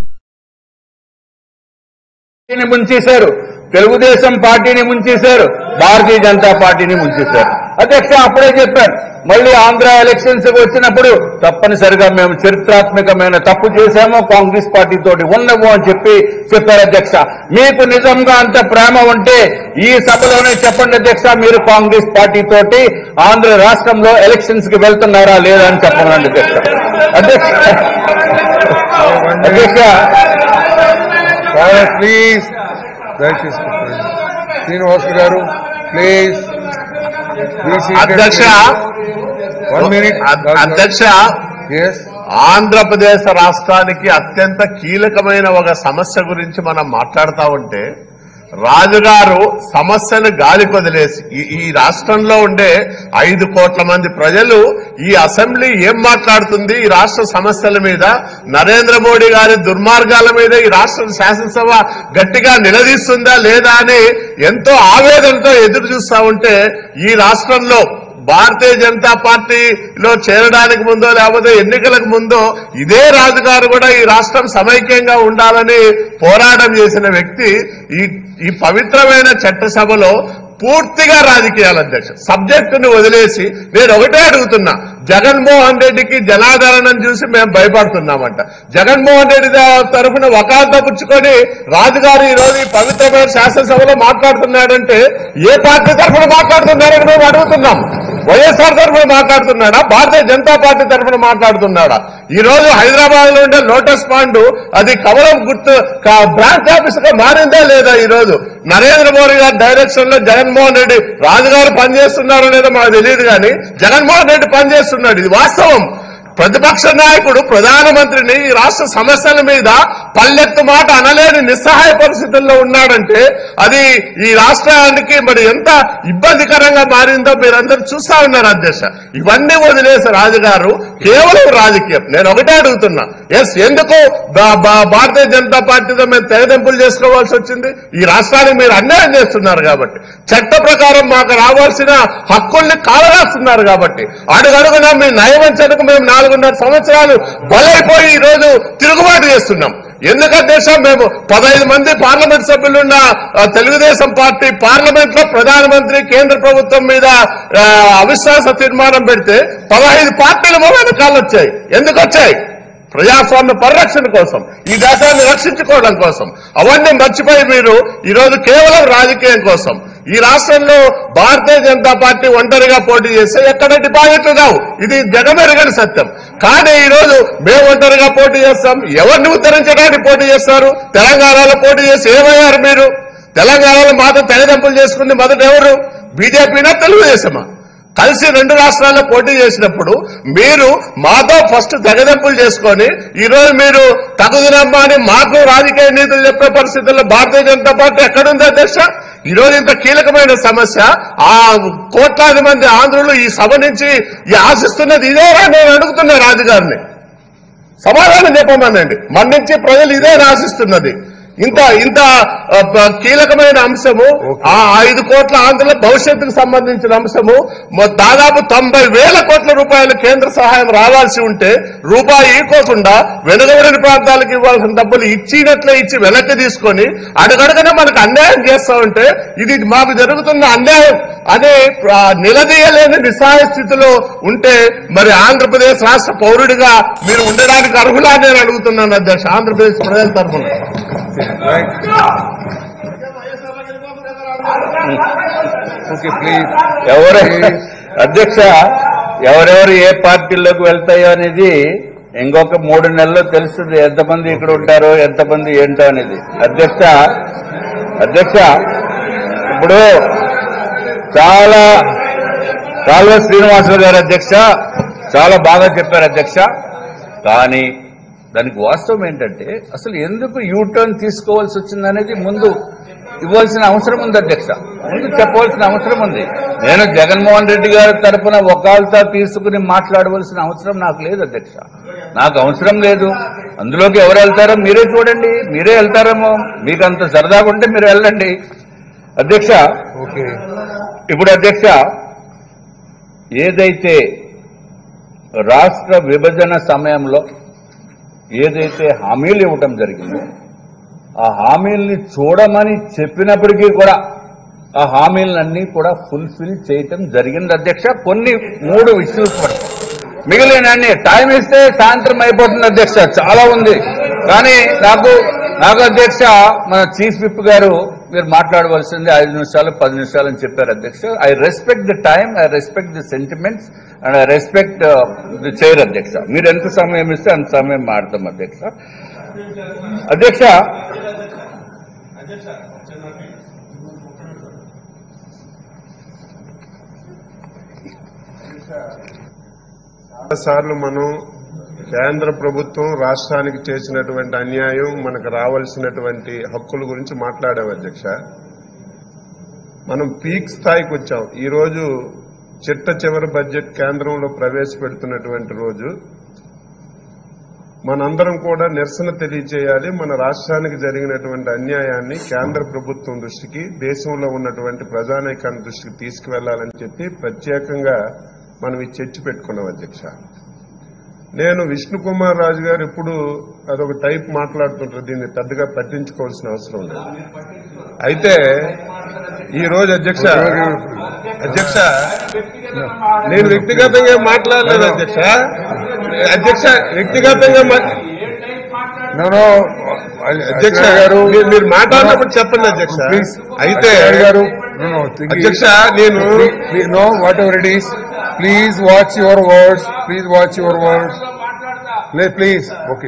పార్టీని ముంచేశారు తెలుగుదేశం పార్టీని ముంచేశారు భారతీయ జనతా పార్టీని ముంచేశారు అధ్యక్ష అప్పుడే చెప్పాను మళ్ళీ ఆంధ్ర ఎలక్షన్స్ వచ్చినప్పుడు తప్పనిసరిగా మేము చరిత్రాత్మకమైన తప్పు చేశాము కాంగ్రెస్ పార్టీ తోటి ఉండము అని చెప్పి చెప్పారు అధ్యక్ష మీకు నిజంగా అంత ప్రేమ ఉంటే ఈ సభలోనే చెప్పండి అధ్యక్ష మీరు కాంగ్రెస్ పార్టీ తోటి ఆంధ్ర రాష్ట్రంలో ఎలక్షన్స్ కి వెళ్తున్నారా లేదా అని చెప్పండి అధ్యక్ష అధ్యక్ష అధ్యక్ష ప్లీజ్ దయచేసి కూర్చోండి. శ్రీనివాస్ గారు ప్లీజ్ అధ్యక్ష వన్ మినిట్ అ- అధ్యక్ష ఎస్ ఆంధ్రప్రదేశ్ రాష్ట్రానికి అత్యంత కీలకమైన ఒక సమస్య గురించి మనం మాట్లాడుతా ఉంటే రాజుగారు సమస్యను గాలికి వదిలేసి ఈ- ఈ రాష్ట్రంలో ఉండే ఐదు కోట్ల మంది ప్రజలు ఈ అసెంబ్లీ ఏం మాట్లాడుతుంది ఈ రాష్ట్ర సమస్యల మీద నరేంద్ర మోడీ గారి దుర్మార్గాల మీద ఈ రాష్ట్ర శాసనసభ గట్టిగా నిలదీస్తుందా లేదా అని ఎంతో ఆవేదనతో ఎదురు చూస్తా ఉంటే ఈ రాష్ట్రంలో భారతీయ జనతా పార్టీలో చేరడానికి ముందో లేకపోతే ఎన్నికలకు ముందో ఇదే రాజుగారు కూడా ఈ రాష్ట్రం సమైక్యంగా ఉండాలని పోరాటం చేసిన వ్యక్తి ఈ ఈ పవిత్రమైన చట్టసభలో పూర్తిగా రాజకీయాలు అధ్యక్ష సబ్జెక్టును వదిలేసి నేను ఒకటే అడుగుతున్నా జగన్మోహన్ రెడ్డికి జనాదరణను చూసి మేము భయపడుతున్నామంట జగన్మోహన్ రెడ్డి దా- తరఫున వకాలత పుచ్చుకొని రాజుగారు ఈ రోజు ఈ పవిత్రమైన శాసనసభలో మాట్లాడుతున్నాడంటే ఏ పార్టీ తరఫున మాట్లాడుతున్నారని మేము అడుగుతున్నాం వైఎస్ఆర్ తరఫున మాట్లాడుతున్నాడా భారతీయ జనతా పార్టీ తరఫున మాట్లాడుతున్నాడా ఈ రోజు హైదరాబాద్ లో ఉండే లోటస్ పాండ్ అది కమలం గుర్తు క- బ్రాంచ్ ఆఫీస్ గా మారిందా లేదా ఈ రోజు నరేంద్ర మోడీ గారి డైరెక్షన్ లో జగన్మోహన్ రెడ్డి రాజుగారు పనిచేస్తున్నారో లేదో మాకు తెలియదు కానీ జగన్మోహన్ రెడ్డి పనిచేస్తున్నాడు ఇది వాస్తవం ప్రతిపక్ష నాయకుడు ప్రధానమంత్రిని ఈ రాష్ట్ర సమస్యల మీద పల్లెత్తు మాట అనలేని నిస్సహాయ పరిస్థితుల్లో ఉన్నాడంటే అది ఈ రాష్ట్రానికి మరి ఎంత ఇబ్బందికరంగా మారిందో మీరందరూ చూస్తా ఉన్నారు అధ్యక్ష ఇవన్నీ వదిలేసి రాజుగారు కేవలం రాజకీయం నేను ఒకటే అడుగుతున్నా ఎస్ ఎందుకు బా- బా- భారతీయ జనతా పార్టీతో మేము తెగదెంపులు చేసుకోవాల్సి వచ్చింది ఈ రాష్ట్రానికి మీరు అన్యాయం చేస్తున్నారు కాబట్టి చట్ట ప్రకారం మాకు రావాల్సిన హక్కుల్ని కాలరాస్తున్నారు కాబట్టి అడుగడుగునా మీ నయవంచనకు మేము నాలుగున్నర సంవత్సరాలు బలైపోయి ఈ రోజు తిరుగుబాటు చేస్తున్నాం ఎందుకంటే సార్ మేము పదహైదు మంది పార్లమెంట్ సభ్యులున్న ఆ, తెలుగుదేశం పార్టీ పార్లమెంట్ లో ప్రధానమంత్రి కేంద్ర ప్రభుత్వం మీద ఆ, అవిశ్వాస తీర్మానం పెడితే పదహైదు పార్టీలు మా వెనకాల వచ్చాయి ఎందుకు వచ్చాయి ప్రజాస్వామ్య పరిరక్షణ కోసం ఈ దేశాన్ని రక్షించుకోవడం కోసం అవన్నీ మర్చిపోయి మీరు ఈ రోజు కేవలం రాజకీయం కోసం ఈ రాష్ట్రంలో భారతీయ జనతా పార్టీ ఒంటరిగా పోటీ చేస్తే ఎక్కడ డిపాజిట్లు రావు ఇది జగమెరగని సత్యం కానీ ఈ రోజు మేము ఒంటరిగా పోటీ చేస్తాం ఎవరిని ఉద్ధరించడానికి పోటీ చేస్తారు తెలంగాణలో పోటీ చేసి ఏమయ్యారు మీరు తెలంగాణలో మాతో తెగదెంపులు చేసుకుంది మొదట ఎవరు బీజేపీనా తెలుగుదేశమా కలిసి రెండు రాష్ట్రాల్లో పోటీ చేసినప్పుడు మీరు మాతో ఫస్ట్ తెగదెంపులు చేసుకొని ఈ రోజు మీరు తగుదినమ్మా అని మాకు రాజకీయ నీతులు చెప్పే పరిస్థితుల్లో భారతీయ జనతా పార్టీ ఎక్కడుంది అధ్యక్ష ఈ రోజు ఇంత కీలకమైన సమస్య ఆ కోట్లాది మంది ఆంధ్రులు ఈ సభ నుంచి ఈ ఆశిస్తున్నది ఇదేనా నేను అడుగుతున్నా రాజుగారిని సమాధానం చెప్పమనండి మన నుంచి ప్రజలు ఇదే ఆశిస్తున్నది ఇంత ఇంత ఆ, ప- కీలకమైన అంశము ఆ ఐదు కోట్ల ఆంధ్రుల భవిష్యత్తుకు సంబంధించిన అంశము మొ- దాదాపు తొంభై వేల కోట్ల రూపాయల కేంద్ర సహాయం రావాల్సి ఉంటే రూపాయి ఇవ్వకుండా వెనుకబడిన ప్రాంతాలకు ఇవ్వాల్సిన డబ్బులు ఇచ్చినట్లే ఇచ్చి వెనక్కి తీసుకొని అడుగడగనే మనకు అన్యాయం చేస్తా ఉంటే ఇది మాకు జరుగుతున్న అన్యాయం అనే ఆ, నిలదీయలేని నిస్సహాయ స్థితిలో ఉంటే మరి ఆంధ్రప్రదేశ్ రాష్ట్ర పౌరుడిగా మీరు ఉండడానికి అర్హులా అని నేను అడుగుతున్నాను అధ్యక్ష ఆంధ్రప్రదేశ్ ప్రజల తరఫున రైట్ ఓకే ప్లీజ్ ఎవరు అధ్యక్ష ఎవరెవరు ఏ పార్టీల్లోకి వెళ్తాయో అనేది ఇంకొక మూడు నెలల్లో తెలుస్తుంది ఎంతమంది ఇక్కడ ఉంటారో ఎంతమంది ఏంటో అనేది అధ్యక్ష అధ్యక్ష ఇప్పుడు చాలా కాల్వ శ్రీనివాసరావు గారు అధ్యక్ష చాలా బాగా చెప్పారు అధ్యక్ష కానీ దానికి వాస్తవం ఏంటంటే అసలు ఎందుకు యూటర్న్ తీసుకోవాల్సి వచ్చిందనేది ముందు ఇవ్వాల్సిన అవసరం ఉంది అధ్యక్ష ముందు చెప్పవలసిన అవసరం ఉంది నేను జగన్మోహన్ రెడ్డి గారి తరపున ఒకళ్ళతో తీసుకుని మాట్లాడవలసిన అవసరం నాకు లేదు అధ్యక్ష నాకు అవసరం లేదు అందులోకి ఎవరు వెళ్తారో మీరే చూడండి మీరే వెళ్తారేమో మీకు అంత సరదాగా ఉంటే మీరు వెళ్ళండి అధ్యక్ష ఓకే ఇప్పుడు అధ్యక్ష ఏదైతే రాష్ట్ర విభజన సమయంలో ఏదైతే హామీలు ఇవ్వటం జరిగిందో ఆ హామీల్ని చూడమని చెప్పినప్పటికీ కూడా ఆ హామీలన్నీ కూడా ఫుల్ఫిల్ చేయటం జరిగింది అధ్యక్ష కొన్ని మూడు ఇష్యూస్ కూడా మిగిలిన అన్ని టైం ఇస్తే సాయంత్రం అయిపోతుంది అధ్యక్ష చాలా ఉంది కానీ నాకు నాకు అధ్యక్ష మన చీఫ్ విప్ గారు మీరు మాట్లాడవలసింది ఐదు నిమిషాలు పది నిమిషాలు అని చెప్పారు అధ్యక్ష I respect the time I respect the sentiments and I respect the chair అధ్యక్ష మీరు ఎంత సమయం ఇస్తే అంత సమయం మాడతాం అధ్యక్ష అధ్యక్ష సార్లు మనం కేంద్ర ప్రభుత్వం రాష్ట్రానికి చేసినటువంటి అన్యాయం మనకు రావాల్సినటువంటి హక్కుల గురించి మాట్లాడాం అధ్యక్ష మనం పీక్ స్థాయికి వచ్చాం ఈ రోజు చిట్ట చివరి బడ్జెట్ కేంద్రంలో ప్రవేశపెడుతున్నటువంటి రోజు మనందరం కూడా నిరసన తెలియజేయాలి మన రాష్ట్రానికి జరిగినటువంటి అన్యాయాన్ని కేంద్ర ప్రభుత్వం దృష్టికి దేశంలో ఉన్నటువంటి ప్రజానీకాన్ని దృష్టికి తీసుకువెళ్లాలని చెప్పి ప్రత్యేకంగా మనం ఈ చర్చ పెట్టుకున్నాం అధ్యక్ష నేను విష్ణు కుమార్ రాజు గారు ఇప్పుడు అదొక టైప్ మాట్లాడుతుంటారు దీన్ని పెద్దగా పట్టించుకోవాల్సిన అవసరం లేదు అయితే ఈ రోజు అధ్యక్ష అధ్యక్ష నేను వ్యక్తిగతంగా మాట్లాడలేదు అధ్యక్ష అధ్యక్ష వ్యక్తిగతంగా మా- నో నో అధ్యక్ష గారు మీరు- మీరు మాట్లాడినప్పుడు చెప్పండి అధ్యక్ష ప్లీజ్ అయితే గారు నో నో అధ్యక్ష నేను no whatever it is please watch your words please watch your words please okay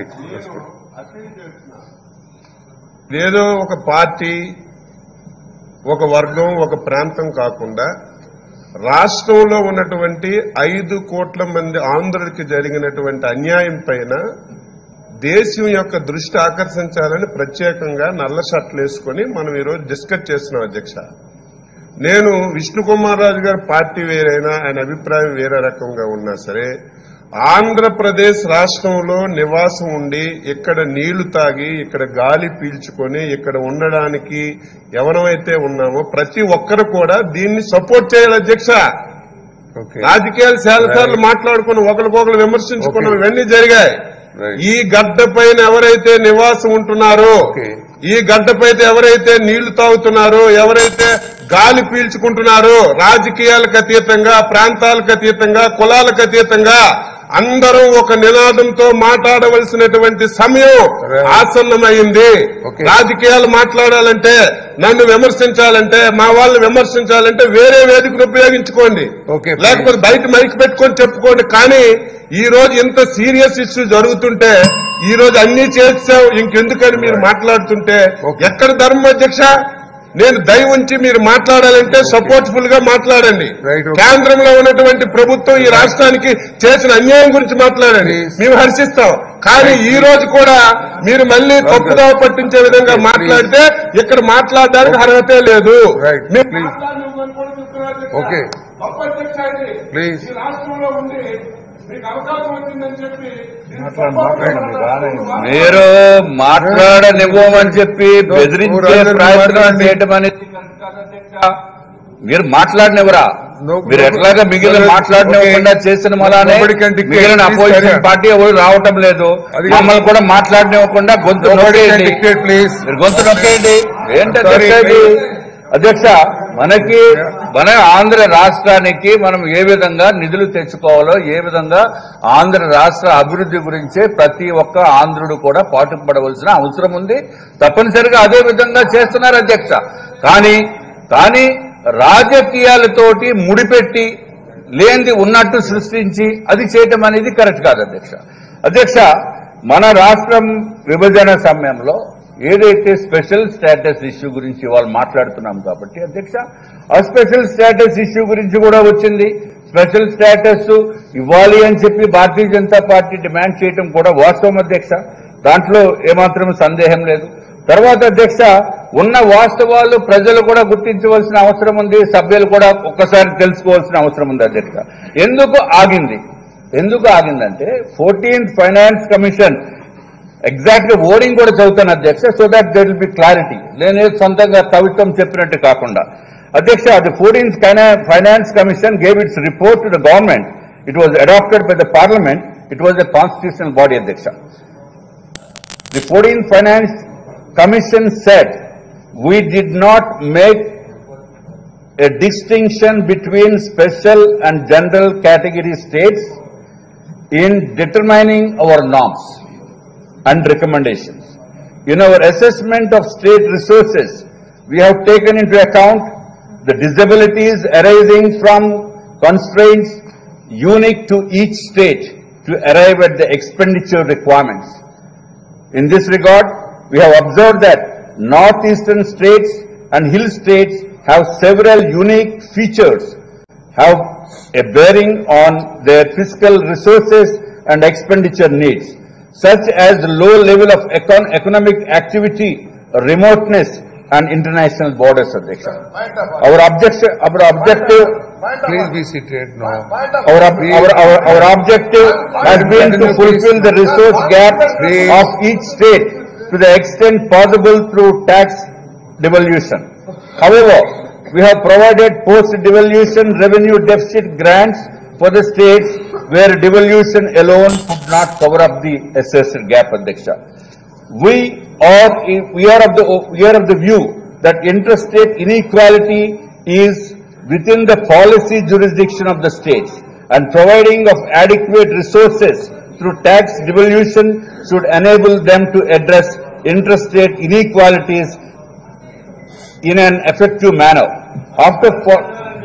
ఏదో ఒక పార్టీ ఒక వర్గం ఒక ప్రాంతం కాకుండా రాష్ట్రంలో ఉన్నటువంటి ఐదు కోట్ల మంది ఆంధ్రులకి జరిగినటువంటి అన్యాయం పైన దేశం యొక్క దృష్టి ఆకర్షించాలని ప్రత్యేకంగా నల్ల షర్ట్లు వేసుకొని మనం ఈరోజు డిస్కస్ చేస్తున్నాం అధ్యక్ష నేను విష్ణు కుమార్ రాజు గారి పార్టీ వేరైనా ఆయన అభిప్రాయం వేరే రకంగా ఉన్నా సరే ఆంధ్రప్రదేశ్ రాష్ట్రంలో నివాసం ఉండి ఇక్కడ నీళ్లు తాగి ఇక్కడ గాలి పీల్చుకొని ఇక్కడ ఉండడానికి ఎవరైతే ఉన్నామో ప్రతి ఒక్కరు కూడా దీన్ని సపోర్ట్ చేయాలి అధ్యక్ష ఓకే రాజకీయాలు చాలా సార్లు మాట్లాడుకుని ఒకరికొకరు విమర్శించుకున్నాం Okay. ఇవన్నీ జరిగాయి Right. ఈ గడ్డ పైన ఎవరైతే నివాసం ఉంటున్నారో Okay. ఈ గడ్డపైతే ఎవరైతే నీళ్లు తాగుతున్నారో ఎవరైతే గాలి పీల్చుకుంటున్నారో రాజకీయాలకు అతీతంగా ప్రాంతాలకు అతీతంగా కులాలకు అతీతంగా అందరూ ఒక నినాదంతో మాట్లాడవలసినటువంటి సమయం Right. ఆసన్నమైంది Okay. రాజకీయాలు మాట్లాడాలంటే నన్ను విమర్శించాలంటే మా వాళ్ళని విమర్శించాలంటే వేరే వేదికను ఉపయోగించుకోండి Okay, please. లేకపోతే బయట మైక్ పెట్టుకొని చెప్పుకోండి కానీ ఈ రోజు ఇంత సీరియస్ ఇష్యూ జరుగుతుంటే ఈ రోజు అన్ని చేసావు ఇంకెందుకని మీరు మాట్లాడుతుంటే Okay. ఎక్కడ ధర్మం అధ్యక్ష నేను దయ ఉంచి మీరు మాట్లాడాలంటే సపోర్ట్ఫుల్ గా మాట్లాడండి Right, okay. కేంద్రంలో ఉన్నటువంటి ప్రభుత్వం ఈ రాష్ట్రానికి చేసిన అన్యాయం గురించి మాట్లాడండి Please. మేము హర్షిస్తాం కానీ ఈ రోజు కూడా మీరు మళ్ళీ తప్పుదావ పట్టించే విధంగా Please. మాట్లాడితే ఇక్కడ మాట్లాడడానికి అర్హతే లేదు రైట్ మేము- ప్లీజ్ ఓకే ప్లీజ్ ఈ రాష్ట్రంలో ఉండి మీకు అవకాశం వచ్చిందని చెప్పి మీరు మాట్లాడనివ్వమని చెప్పి బెదిరించే ఊరందరినీ ప్రయత్నం మాట్లాడండి. చేయటం అనేది కరెక్ట్ కాదు అధ్యక్ష. మీరు మాట్లాడినవరా No- మీరు no- ఎట్లాగా మిగిలిన Okay. మాట్లాడినవ్వకుండా చేసిన మలానే Nobody can dictate. మిగిలిన Please opposition carry on. Party ఎవరు రావటం లేదు అది మమ్మల్ని కూడా మాట్లాడనివ్వకుండా గొంతు నోబడి కెన్ నొక్కేయండి డిక్టేట్ ప్లీజ్ మీరు గొంతు నొక్కేయండి ఏంటి Sorry, అధ్యక్ష ఇది? please. అధ్యక్ష మనకి మన ఆంధ్ర రాష్ట్రానికి మనం ఏ విధంగా నిధులు తెచ్చుకోవాలో ఏ విధంగా ఆంధ్ర రాష్ట్ర అభివృద్ధి గురించే ప్రతి ఒక్క ఆంధ్రుడు కూడా పాటుపడవలసిన అవసరం ఉంది తప్పనిసరిగా అదే విధంగా చేస్తున్నారు అధ్యక్ష కానీ కానీ రాజకీయాలతోటి ముడిపెట్టి లేనిది ఉన్నట్టు సృష్టించి అది చేయటం అనేది కరెక్ట్ కాదు అధ్యక్ష అధ్యక్ష మన రాష్ట్రం విభజన సమయంలో ఏదైతే స్పెషల్ స్టేటస్ ఇష్యూ గురించి వాళ్ళు మాట్లాడుతున్నాం కాబట్టి అధ్యక్ష ఆ స్పెషల్ స్టేటస్ ఇష్యూ గురించి కూడా వచ్చింది స్పెషల్ స్టేటస్ ఇవ్వాలి అని చెప్పి భారతీయ జనతా పార్టీ డిమాండ్ చేయడం కూడా వాస్తవం అధ్యక్ష దాంట్లో ఏమాత్రం సందేహం లేదు తర్వాత అధ్యక్ష ఉన్న వాస్తవాలు ప్రజలు కూడా గుర్తించవలసిన అవసరం ఉంది సభ్యులు కూడా ఒక్కసారి తెలుసుకోవాల్సిన అవసరం ఉంది అధ్యక్ష ఎందుకు ఆగింది ఎందుకు ఆగిందంటే fourteenth finance commission exact wording కూడా చదువుతాను అధ్యక్ష so that there will be clarity నేను సొంతంగా కవిత్వం చెప్పినట్టు కాకుండా అధ్యక్ష the fourteenth finance commission gave its report to the government it was adopted by the parliament it was a constitutional body అధ్యక్ష The 14th Finance Commission said, we did not make a distinction between special and general category states in determining our norms and recommendations. In our assessment of state resources, we have taken into account the disabilities arising from constraints unique to each state to arrive at the expenditure requirements. In this regard, we have observed that northeastern states and hill states have several unique features, have a bearing on their fiscal resources and expenditure needs, such as low level of econ- economic activity, remoteness, and international borders, Adhyaksha. Our objection, our objective Please be seated now. our, ob- our, our, our objective has been to fulfill the resource gap Please. of each state to the extent possible through tax devolution. However, we have provided post-devolution revenue deficit grants for the states where devolution alone could not cover up the assessed gap, Adhyaksha. We are, we are of the, we are of the view that interstate inequality is within the policy jurisdiction of the states and providing of adequate resources through tax devolution should enable them to address interstate inequalities in an effective manner. After fo-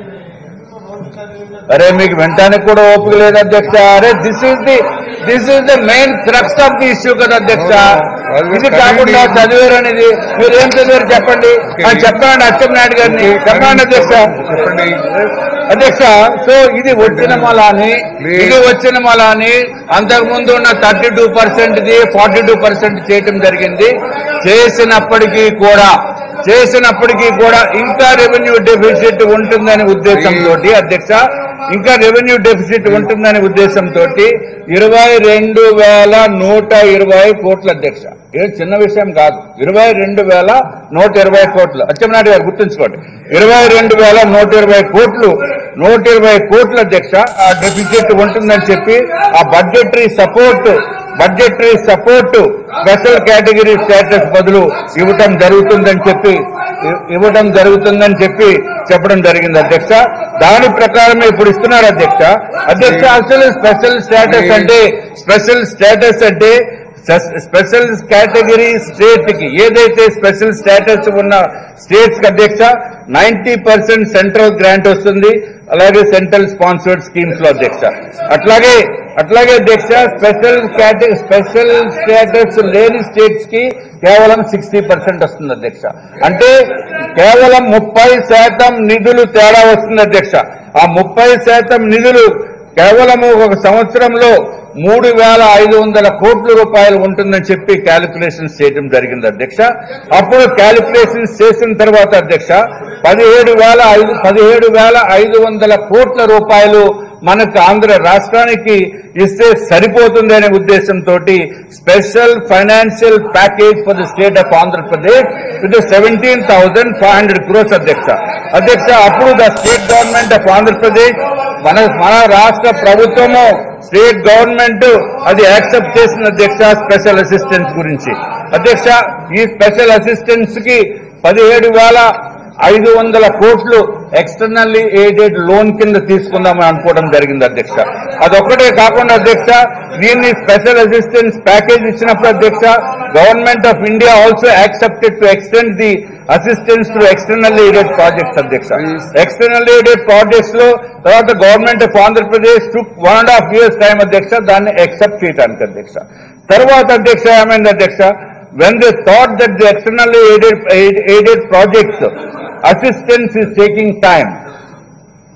అరే మీకు వెంటానికి కూడా ఓపిక లేదు అధ్యక్ష అరే this is the this is the main crux of the issue కదా అధ్యక్ష ఇది కాకుండా చదివారు అనేది మీరు ఏం చదివారు చెప్పండి ఆ, చెప్పండి అచ్చెన్నాయుడు గారిని చెప్పండి అధ్యక్ష చెప్పండి అధ్యక్ష సో ఇది వచ్చిన మలాని ఇది వచ్చిన మలాని అంతకు ముందు ఉన్న thirty two percent the forty two percent చేయటం జరిగింది చేసినప్పటికీ కూడా చేసినప్పటికీ కూడా ఇంకా రెవెన్యూ డెఫిసిట్ ఉంటుందనే ఉద్దేశంతో అధ్యక్ష ఇంకా రెవెన్యూ డెఫిసిట్ ఉంటుందనే ఉద్దేశంతో ఇరవై రెండు వేల నూట ఇరవై కోట్ల అధ్యక్ష ఇది చిన్న విషయం కాదు ఇరవై రెండు వేల నూట ఇరవై కోట్లు అచ్చెన్నాయుడు గారు గుర్తుంచుకోండి ఇరవై రెండు వేల నూట ఇరవై కోట్లు నూట ఇరవై కోట్ల అధ్యక్ష ఆ డెఫిసిట్ ఉంటుందని చెప్పి ఆ budgetary support budgetary support special category status బదులు ఇవ్వటం జరుగుతుందని చెప్పి ఇ- ఇవ్వటం జరుగుతుందని చెప్పి చెప్పడం జరిగింది అధ్యక్ష దాని ప్రకారమే ఇప్పుడు ఇస్తున్నారు అధ్యక్ష అధ్యక్ష అసలు స్పెషల్ స్టేటస్ అంటే స్పెషల్ స్టేటస్ అంటే సస్- స్పెషల్ కేటగిరీ స్టేట్ కి ఏదైతే స్పెషల్ స్టేటస్ ఉన్న స్టేట్స్ కి అధ్యక్ష నైన్టీ పర్సెంట్ సెంట్రల్ గ్రాంట్ వస్తుంది అలాగే సెంట్రల్ స్పాన్సర్డ్ స్కీమ్స్ లో అధ్యక్ష అట్లాగే అట్లాగే అధ్యక్ష స్పెషల్ కేటగిరీ స్పెషల్ స్టేటస్ లేని స్టేట్స్ కి కేవలం సిక్స్టీ పర్సెంట్ వస్తుంది అధ్యక్ష అంటే కేవలం ముప్పై శాతం నిధులు తేడా వస్తుంది అధ్యక్ష ఆ ముప్పై శాతం నిధులు కేవలము ఒక సంవత్సరంలో మూడు వేల ఐదు వందల కోట్ల రూపాయలు ఉంటుందని చెప్పి క్యాలిక్యులేషన్స్ చేయడం జరిగింది అధ్యక్ష అప్పుడు క్యాలిక్యులేషన్స్ చేసిన తర్వాత అధ్యక్ష పదిహేడు వేల ఐదు పదిహేడు వేల ఐదు వందల కోట్ల రూపాయలు మనకు ఆంధ్ర రాష్ట్రానికి ఇస్తే సరిపోతుంది అనే ఉద్దేశంతో special financial package for the state of Andhra Pradesh with seventeen thousand five hundred crores అధ్యక్ష అధ్యక్ష అప్పుడు the state government of Andhra Pradesh మన మన రాష్ట్ర ప్రభుత్వము స్టేట్ గవర్నమెంట్ అది యాక్సెప్ట్ చేసిన అధ్యక్ష స్పెషల్ అసిస్టెన్స్ గురించి అధ్యక్ష ఈ స్పెషల్ అసిస్టెన్స్ కి పదిహేడు వేల ఐదు వందల కోట్లు ఎక్స్టర్నల్లీ ఎయిడెడ్ లోన్ కింద తీసుకుందామని అనుకోవడం జరిగింది అధ్యక్ష అదొక్కటే కాకుండా అధ్యక్ష దీన్ని స్పెషల్ అసిస్టెన్స్ ప్యాకేజ్ ఇచ్చినప్పుడు అధ్యక్ష government of India also accepted to extend the assistance to externally aided projects అధ్యక్ష ఎక్స్టర్నల్లీ ఎయిడెడ్ ప్రాజెక్ట్స్ లో తర్వాత government of Andhra Pradesh to one and half years time అధ్యక్ష దాన్ని యాక్సెప్ట్ చేయడానికి అధ్యక్ష తర్వాత అధ్యక్ష ఏమైంది అధ్యక్ష when they thought that the externally aided, aid- aided projects assistance is taking time,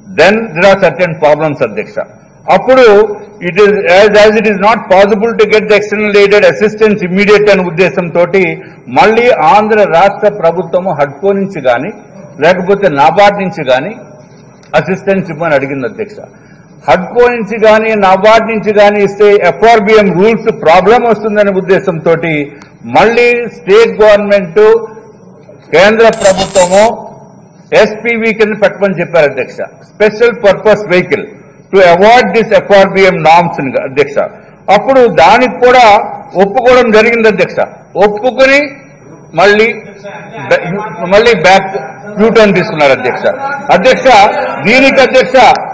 then there are certain problems అధ్యక్ష అప్పుడు it is as it is not possible to get the external aided assistance immediate అనే ఉద్దేశంతో మళ్ళీ ఆంధ్ర రాష్ట్ర ప్రభుత్వము హడ్కో నుంచి కానీ లేకపోతే నాబార్డ్ నుంచి కానీ అసిస్టెన్స్ ఇవ్వని అడిగింది అధ్యక్ష హడ్కో నుంచి కానీ నాబార్డ్ నుంచి కానీ ఇస్తే ఎఫ్ఆర్బిఎం రూల్స్ ప్రాబ్లం వస్తుందనే ఉద్దేశంతో మళ్ళీ స్టేట్ గవర్నమెంట్ కేంద్ర ప్రభుత్వము ఎస్పీవీ కింద పెట్టమని చెప్పారు అధ్యక్ష special purpose vehicle to avoid this FRBM norms అధ్యక్ష అప్పుడు దానికి కూడా ఒప్పుకోవడం జరిగింది అధ్యక్ష ఒప్పుకొని మళ్ళీ బ- మళ్ళీ బ్యాక్ యూటర్న్ తీసుకున్నారు అధ్యక్ష అధ్యక్ష దీనికి అధ్యక్ష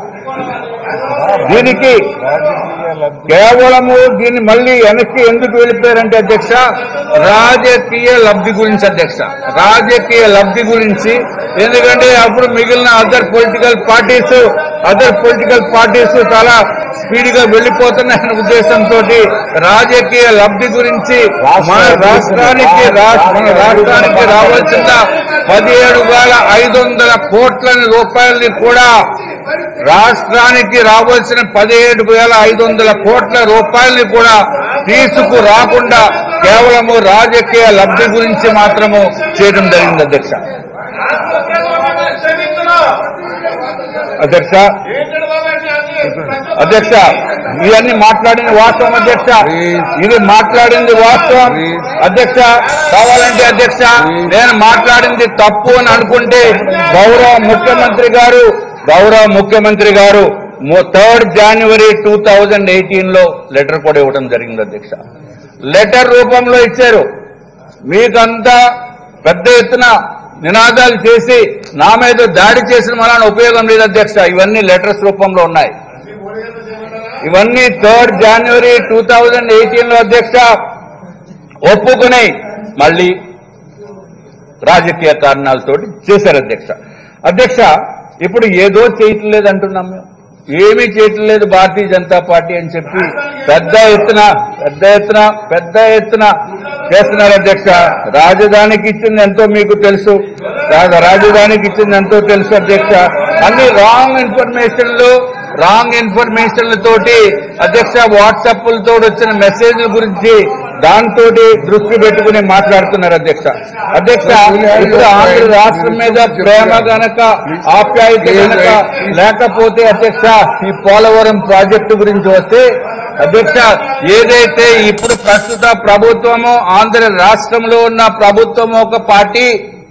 దీనికి కేవలము దీన్ని మళ్ళీ వెనక్కి ఎందుకు వెళ్ళిపోయారంటే అధ్యక్ష రాజకీయ లబ్ధి గురించి అధ్యక్ష రాజకీయ లబ్ధి గురించి ఎందుకంటే అప్పుడు మిగిలిన other political parties other political parties చాలా స్పీడ్ గా వెళ్లిపోతున్నాయనే ఉద్దేశంతో రాజకీయ లబ్ధి గురించి మన రాష్ట్రానికి రా- మన రాష్ట్రానికి రావాల్సిన పదిహేడు వేల ఐదు వందల కోట్ల రూపాయలని కూడా రాష్ట్రానికి రావాల్సిన పదిహేడు వేల ఐదు వందల కోట్ల రూపాయల్ని కూడా తీసుకు రాకుండా కేవలము రాజకీయ లబ్ధి గురించి మాత్రము చేయడం జరిగింది అధ్యక్ష అధ్యక్ష అధ్యక్ష ఇవన్నీ మాట్లాడింది వాస్తవం అధ్యక్ష ఇది మాట్లాడింది వాస్తవం అధ్యక్ష కావాలంటే అధ్యక్ష నేను మాట్లాడింది తప్పు అని అనుకుంటే గౌరవ ముఖ్యమంత్రి గారు గౌరవ ముఖ్యమంత్రి గారు third January two thousand eighteen లో లెటర్ కూడా ఇవ్వడం జరిగింది అధ్యక్ష లెటర్ రూపంలో ఇచ్చారు మీకంతా పెద్ద ఎత్తున నినాదాలు చేసి నా మీద దాడి చేసిన వలన ఉపయోగం లేదు అధ్యక్ష ఇవన్నీ లెటర్స్ రూపంలో ఉన్నాయి ఇవన్నీ third January two thousand eighteen లో అధ్యక్ష ఒప్పుకుని మళ్ళీ రాజకీయ కారణాలతోటి చేశారు అధ్యక్ష అధ్యక్ష ఇప్పుడు ఏదో చేయటం లేదు అంటున్నాం మేము ఏమీ చేయటం లేదు భారతీయ జనతా పార్టీ అని చెప్పి పెద్ద ఎత్తున పెద్ద ఎత్తున పెద్ద ఎత్తున చేస్తున్నారు అధ్యక్ష రాజధానికి ఇచ్చింది ఎంతో మీకు తెలుసు రా- రాజధానికి ఇచ్చింది ఎంతో తెలుసు అధ్యక్ష అన్ని రాంగ్ ఇన్ఫర్మేషన్లు రాంగ్ ఇన్ఫర్మేషన్ల తోటి అధ్యక్ష వాట్సాప్లతో వచ్చిన మెసేజ్ల గురించి దాంతో దృష్టి పెట్టుకుని మాట్లాడుతున్నారు అధ్యక్ష అధ్యక్ష ఇప్పుడు ఆంధ్ర రాష్ట్రం మీద ప్రేమ గనక ఆప్యాయత గనక లేకపోతే అధ్యక్ష ఈ పోలవరం ప్రాజెక్టు గురించి వస్తే అధ్యక్ష ఏదైతే ఇప్పుడు ప్రస్తుత ప్రభుత్వము ఆంధ్ర రాష్ట్రంలో ఉన్న ప్రభుత్వం ఒక పార్టీ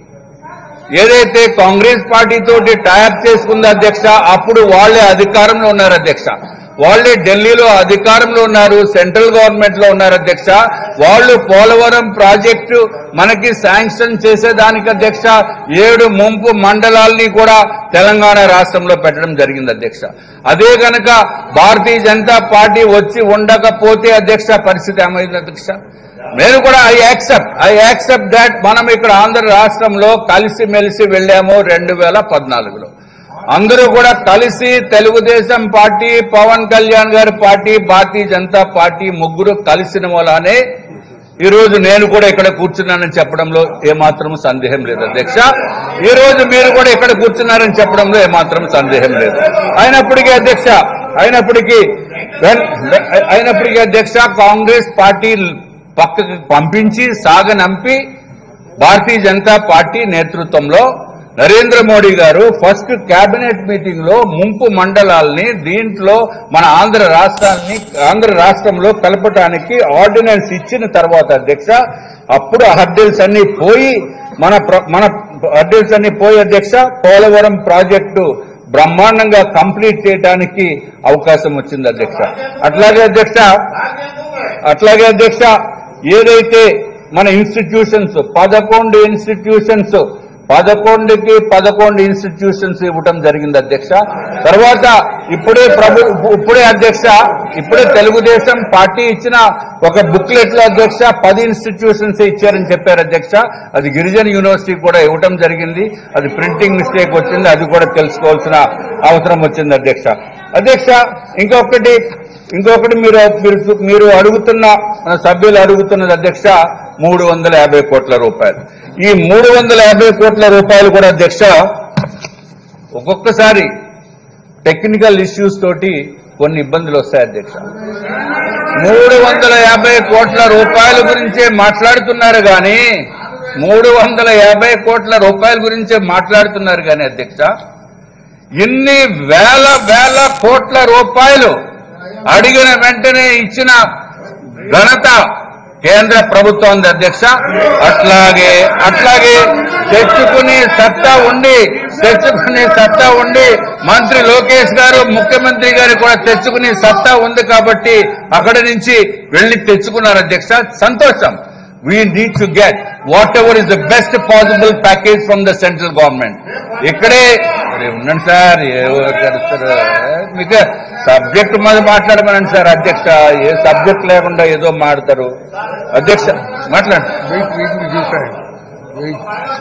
ఏదైతే కాంగ్రెస్ పార్టీ తోటి టైప్ చేసుకుంది అధ్యక్ష అప్పుడు వాళ్ళే అధికారంలో ఉన్నారు అధ్యక్ష వాళ్ళే ఢిల్లీలో అధికారంలో ఉన్నారు సెంట్రల్ గవర్నమెంట్ లో ఉన్నారు అధ్యక్ష వాళ్ళు పోలవరం ప్రాజెక్టు మనకి శాంక్షన్ చేసేదానికి అధ్యక్ష ఏడు ముంపు మండలాల్ని కూడా తెలంగాణ రాష్ట్రంలో పెట్టడం జరిగింది అధ్యక్ష అదే గనక భారతీయ జనతా పార్టీ వచ్చి ఉండకపోతే అధ్యక్ష పరిస్థితి ఏమైంది అధ్యక్ష నేను కూడా I accept I accept that మనం ఇక్కడ ఆంధ్ర రాష్ట్రంలో కలిసి మెలిసి వెళ్ళాము రెండు వేల పద్నాలుగులో అందరూ కూడా కలిసి తెలుగుదేశం పార్టీ పవన్ కళ్యాణ్ గారి పార్టీ భారతీయ జనతా పార్టీ ముగ్గురు కలిసిన వల్లనే ఈ రోజు నేను కూడా ఇక్కడ కూర్చున్నానని చెప్పడంలో ఏమాత్రం సందేహం లేదు అధ్యక్ష ఈ రోజు మీరు కూడా ఇక్కడ కూర్చున్నారని చెప్పడంలో ఏమాత్రం సందేహం లేదు అయినప్పటికీ అధ్యక్ష అయినప్పటికీ వెన్- అయినప్పటికీ అధ్యక్ష కాంగ్రెస్ పార్టీ పక్కకి పంపించి సాగనంపి భారతీయ జనతా పార్టీ నేతృత్వంలో నరేంద్ర మోడీ గారు ఫస్ట్ కేబినెట్ మీటింగ్ లో ముంపు మండలాల్ని దీంట్లో మన ఆంధ్ర రాష్ట్రాన్ని ఆంధ్ర రాష్ట్రంలో కలపటానికి ఆర్డినెన్స్ ఇచ్చిన తర్వాత అధ్యక్ష అప్పుడు హర్డిల్స్ అన్ని పోయి మన ప్ర- మన హర్డిల్స్ అన్ని పోయి అధ్యక్ష పోలవరం ప్రాజెక్టు బ్రహ్మాండంగా కంప్లీట్ చేయడానికి అవకాశం వచ్చింది అధ్యక్ష అట్లాగే అధ్యక్ష అట్లాగే అధ్యక్ష ఏదైతే మన ఇన్స్టిట్యూషన్స్ పదకొండు ఇన్స్టిట్యూషన్స్ పదకొండుకి పదకొండు ఇన్స్టిట్యూషన్స్ ఇవ్వటం జరిగింది అధ్యక్ష తర్వాత ఇప్పుడే ప్రభు ఇప్పుడే అధ్యక్ష ఇప్పుడే తెలుగుదేశం పార్టీ ఇచ్చిన ఒక బుక్లెట్ లో అధ్యక్ష పది ఇన్స్టిట్యూషన్స్ ఇచ్చారని చెప్పారు అధ్యక్ష అది గిరిజన యూనివర్సిటీ కూడా ఇవ్వటం జరిగింది అది ప్రింటింగ్ మిస్టేక్ వచ్చింది అది కూడా తెలుసుకోవాల్సిన అవసరం వచ్చింది అధ్యక్ష అధ్యక్ష ఇంకొకటి ఇంకొకటి మీరు మీరు మీరు అడుగుతున్న మన సభ్యులు అడుగుతున్నది అధ్యక్ష మూడు వందల యాభై కోట్ల రూపాయలు ఈ మూడు వందల యాభై కోట్ల రూపాయలు కూడా అధ్యక్ష ఒక్కొక్కసారి టెక్నికల్ ఇష్యూస్ తోటి కొన్ని ఇబ్బందులు వస్తాయి అధ్యక్ష మూడు వందల యాభై కోట్ల రూపాయల గురించే మాట్లాడుతున్నారు కానీ మూడు వందల యాభై కోట్ల రూపాయల గురించే మాట్లాడుతున్నారు కానీ అధ్యక్ష ఇన్ని వేల వేల కోట్ల రూపాయలు అడిగిన వెంటనే ఇచ్చిన ఘనత కేంద్ర ప్రభుత్వం అధ్యక్ష అట్లాగే అట్లాగే తెచ్చుకునే సత్తా ఉండి తెచ్చుకునే సత్తా ఉండి మంత్రి లోకేష్ గారు ముఖ్యమంత్రి గారు కూడా తెచ్చుకునే సత్తా ఉంది కాబట్టి అక్కడి నుంచి వెళ్లి తెచ్చుకున్నారు అధ్యక్ష సంతోషం we need to get whatever is the best possible package from the central government ఇక్కడే అరే ఉండండి సార్ ఎవరు గడుస్తారు మీకు సబ్జెక్ట్ మీద మాట్లాడమనండి సార్ అధ్యక్ష ఏ సబ్జెక్ట్ లేకుండా ఏదో మాడతారు అధ్యక్ష మాట్లాడండి wait wait give time wait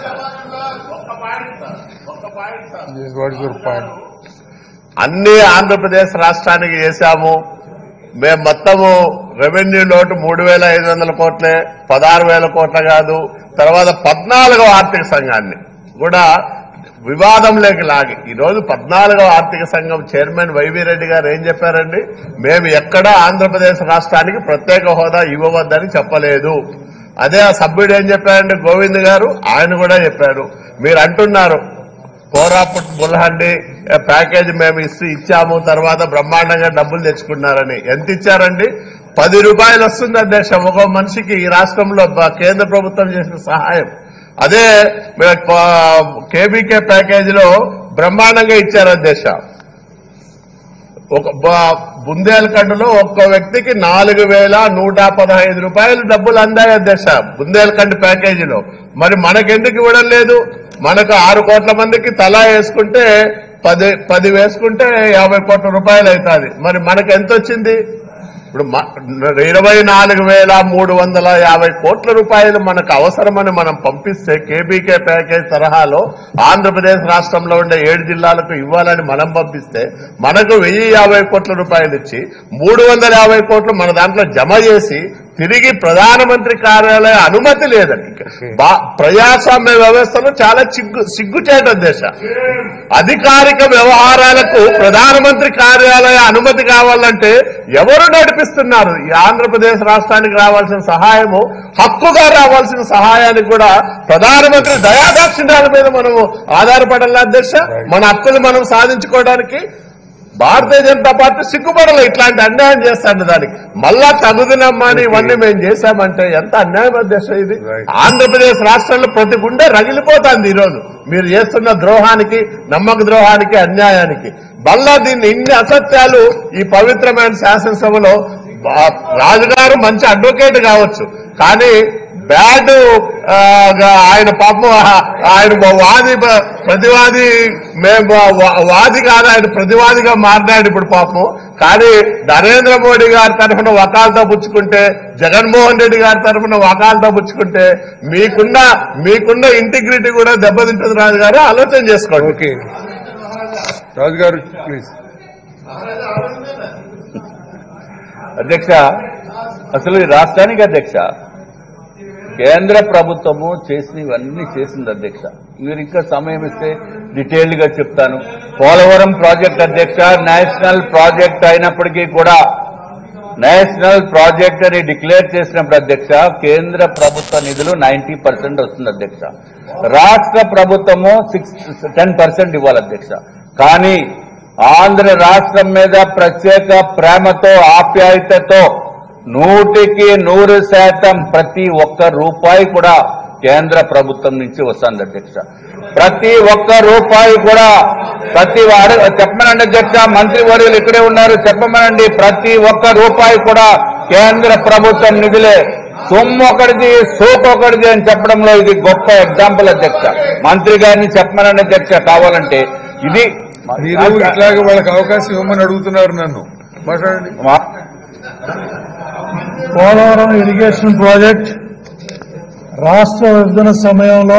what is your point అన్ని ఆంధ్రప్రదేశ్ రాష్ట్రానికి చేశాము మేము మొత్తము రెవెన్యూ లోటు మూడు వేల ఐదు వందల కోట్లే పదహారు వేల కోట్ల కాదు తర్వాత పద్నాలుగవ ఆర్థిక సంఘాన్ని కూడా వివాదంలోకి లాగి ఈ రోజు పద్నాలుగవ ఆర్థిక సంఘం చైర్మన్ వైవి రెడ్డి గారు ఏం చెప్పారండి మేము ఎక్కడా ఆంధ్రప్రదేశ్ రాష్ట్రానికి ప్రత్యేక హోదా ఇవ్వవద్దని చెప్పలేదు అదే ఆ సభ్యుడు ఏం చెప్పారండి గోవింద్ గారు ఆయన కూడా చెప్పారు మీరు అంటున్నారు కోరాపుట్ బుల్హండి ఏ, ప్యాకేజ్ మేము ఇస్తూ ఇచ్చాము తర్వాత బ్రహ్మాండంగా డబ్బులు తెచ్చుకున్నారని ఎంత ఇచ్చారండి పది రూపాయలు వస్తుంది అధ్యక్ష ఒక మనిషికి ఈ రాష్ట్రంలో బ- కేంద్ర ప్రభుత్వం చేసిన సహాయం అదే కేబీకే ప్యాకేజీలో బ్రహ్మాండంగా ఇచ్చారు అధ్యక్ష ఒక బ- బుందేల్ఖండ్లో ఒక్క వ్యక్తికి నాలుగు వేల నూట పదహైదు రూపాయలు డబ్బులు అందాయి అధ్యక్ష బుందేల్ఖండ్ ప్యాకేజీలో మరి మనకెందుకు ఇవ్వడం లేదు మనకు ఆరు కోట్ల మందికి తలా వేసుకుంటే పది పది వేసుకుంటే యాభై కోట్ల రూపాయలు అవుతుంది మరి మనకు ఎంత వచ్చింది ఇప్పుడు మ- ఇరవై నాలుగు వేల మూడు వందల యాభై కోట్ల రూపాయలు మనకు అవసరమని మనం పంపిస్తే కేబీకే ప్యాకేజ్ తరహాలో ఆంధ్రప్రదేశ్ రాష్ట్రంలో ఉండే ఏడు జిల్లాలకు ఇవ్వాలని మనం పంపిస్తే మనకు వెయ్యి యాభై కోట్ల రూపాయలు ఇచ్చి మూడు వందల యాభై కోట్లు మన దాంట్లో జమ చేసి తిరిగి ప్రధానమంత్రి కార్యాలయ అనుమతి లేదని బా- ప్రజాస్వామ్య వ్యవస్థలో చాలా సిగ్గు సిగ్గుచేట దేశ అధికారిక వ్యవహారాలకు ప్రధానమంత్రి కార్యాలయ అనుమతి కావాలంటే ఎవరు నడిపిస్తున్నారు ఈ ఆంధ్రప్రదేశ్ రాష్ట్రానికి రావాల్సిన సహాయము హక్కుగా రావాల్సిన సహాయానికి కూడా ప్రధానమంత్రి దయాదాక్షిణ్యాల మీద మనము ఆధారపడాలి అధ్యక్ష మన హక్కులు మనం సాధించుకోవడానికి భారతీయ జనతా పార్టీ సిగ్గుపడలే ఇట్లాంటి అన్యాయం చేస్తాడు దానికి మళ్ళా తగుదనమ్మా అని ఇవన్నీ మేము చేశామంటే ఎంత అన్యాయం అధ్యక్ష ఇది Right. ఆంధ్రప్రదేశ్ రాష్ట్రంలో ప్రతి గుండె రగిలిపోతుంది ఈ రోజు మీరు చేస్తున్న ద్రోహానికి నమ్మక ద్రోహానికి అన్యాయానికి మళ్ళా దీన్ని ఇన్ని అసత్యాలు ఈ పవిత్రమైన శాసనసభలో బా- రాజుగారు మంచి అడ్వకేట్ కావచ్చు కానీ బ్యాడ్ ఆ, గా- ఆయన పాపం ఆ- ఆయన వాది ప్రతివాది మేము వా- వాది కాదు ఆయన ప్రతివాదిగా మారినాడు ఇప్పుడు పాపం కానీ నరేంద్ర మోడీ గారి తరఫున వకాలతో పుచ్చుకుంటే జగన్మోహన్ రెడ్డి గారి తరఫున వకాలతో పుచ్చుకుంటే మీకున్న మీకున్న ఇంటిగ్రిటీ కూడా దెబ్బతింటుంది రాజు గారు ఆలోచన చేసుకోండి ఓకే రాజు గారు ప్లీజ్ అధ్యక్ష అసలు ఈ రాష్ట్రానికి అధ్యక్ష కేంద్ర ప్రభుత్వము చేసినవన్నీ చేసింది అధ్యక్ష మీరు ఇంకా సమయం ఇస్తే డీటెయిల్డ్ గా చెప్తాను పోలవరం ప్రాజెక్ట్ అధ్యక్ష నేషనల్ ప్రాజెక్ట్ అయినప్పటికీ కూడా నేషనల్ ప్రాజెక్ట్ అని డిక్లేర్ చేసినప్పుడు అధ్యక్ష కేంద్ర ప్రభుత్వ నిధులు నైన్టీ పర్సెంట్ వస్తుంది అధ్యక్ష రాష్ట్ర ప్రభుత్వము సిక్స్ టెన్ పర్సెంట్ ఇవ్వాలి అధ్యక్ష కానీ ఆంధ్ర రాష్ట్రం మీద ప్రత్యేక ప్రేమతో ఆప్యాయతతో నూటికి నూరు శాతం ప్రతి ఒక్క రూపాయి కూడా కేంద్ర ప్రభుత్వం నుంచి వస్తుంది అధ్యక్ష ప్రతి ఒక్క రూపాయి కూడా ప్రతి వారు చెప్పమనండి అధ్యక్ష మంత్రి వర్యులు ఇక్కడే ఉన్నారు చెప్పమనండి ప్రతి ఒక్క రూపాయి కూడా కేంద్ర ప్రభుత్వం నిధులే సొమ్ము ఒకటిది సోపు ఒకటిది అని చెప్పడంలో ఇది గొప్ప ఎగ్జాంపుల్ అధ్యక్ష మంత్రి గారిని చెప్పమనండి అధ్యక్ష కావాలంటే ఇది మీరు ఇట్లాగే వాళ్ళకి అవకాశం ఇవ్వమని అడుగుతున్నారు నన్ను మాట్లాడండి మా- పోలవరం ఇరిగేషన్ ప్రాజెక్ట్ రాష్ట్ర విభజన సమయంలో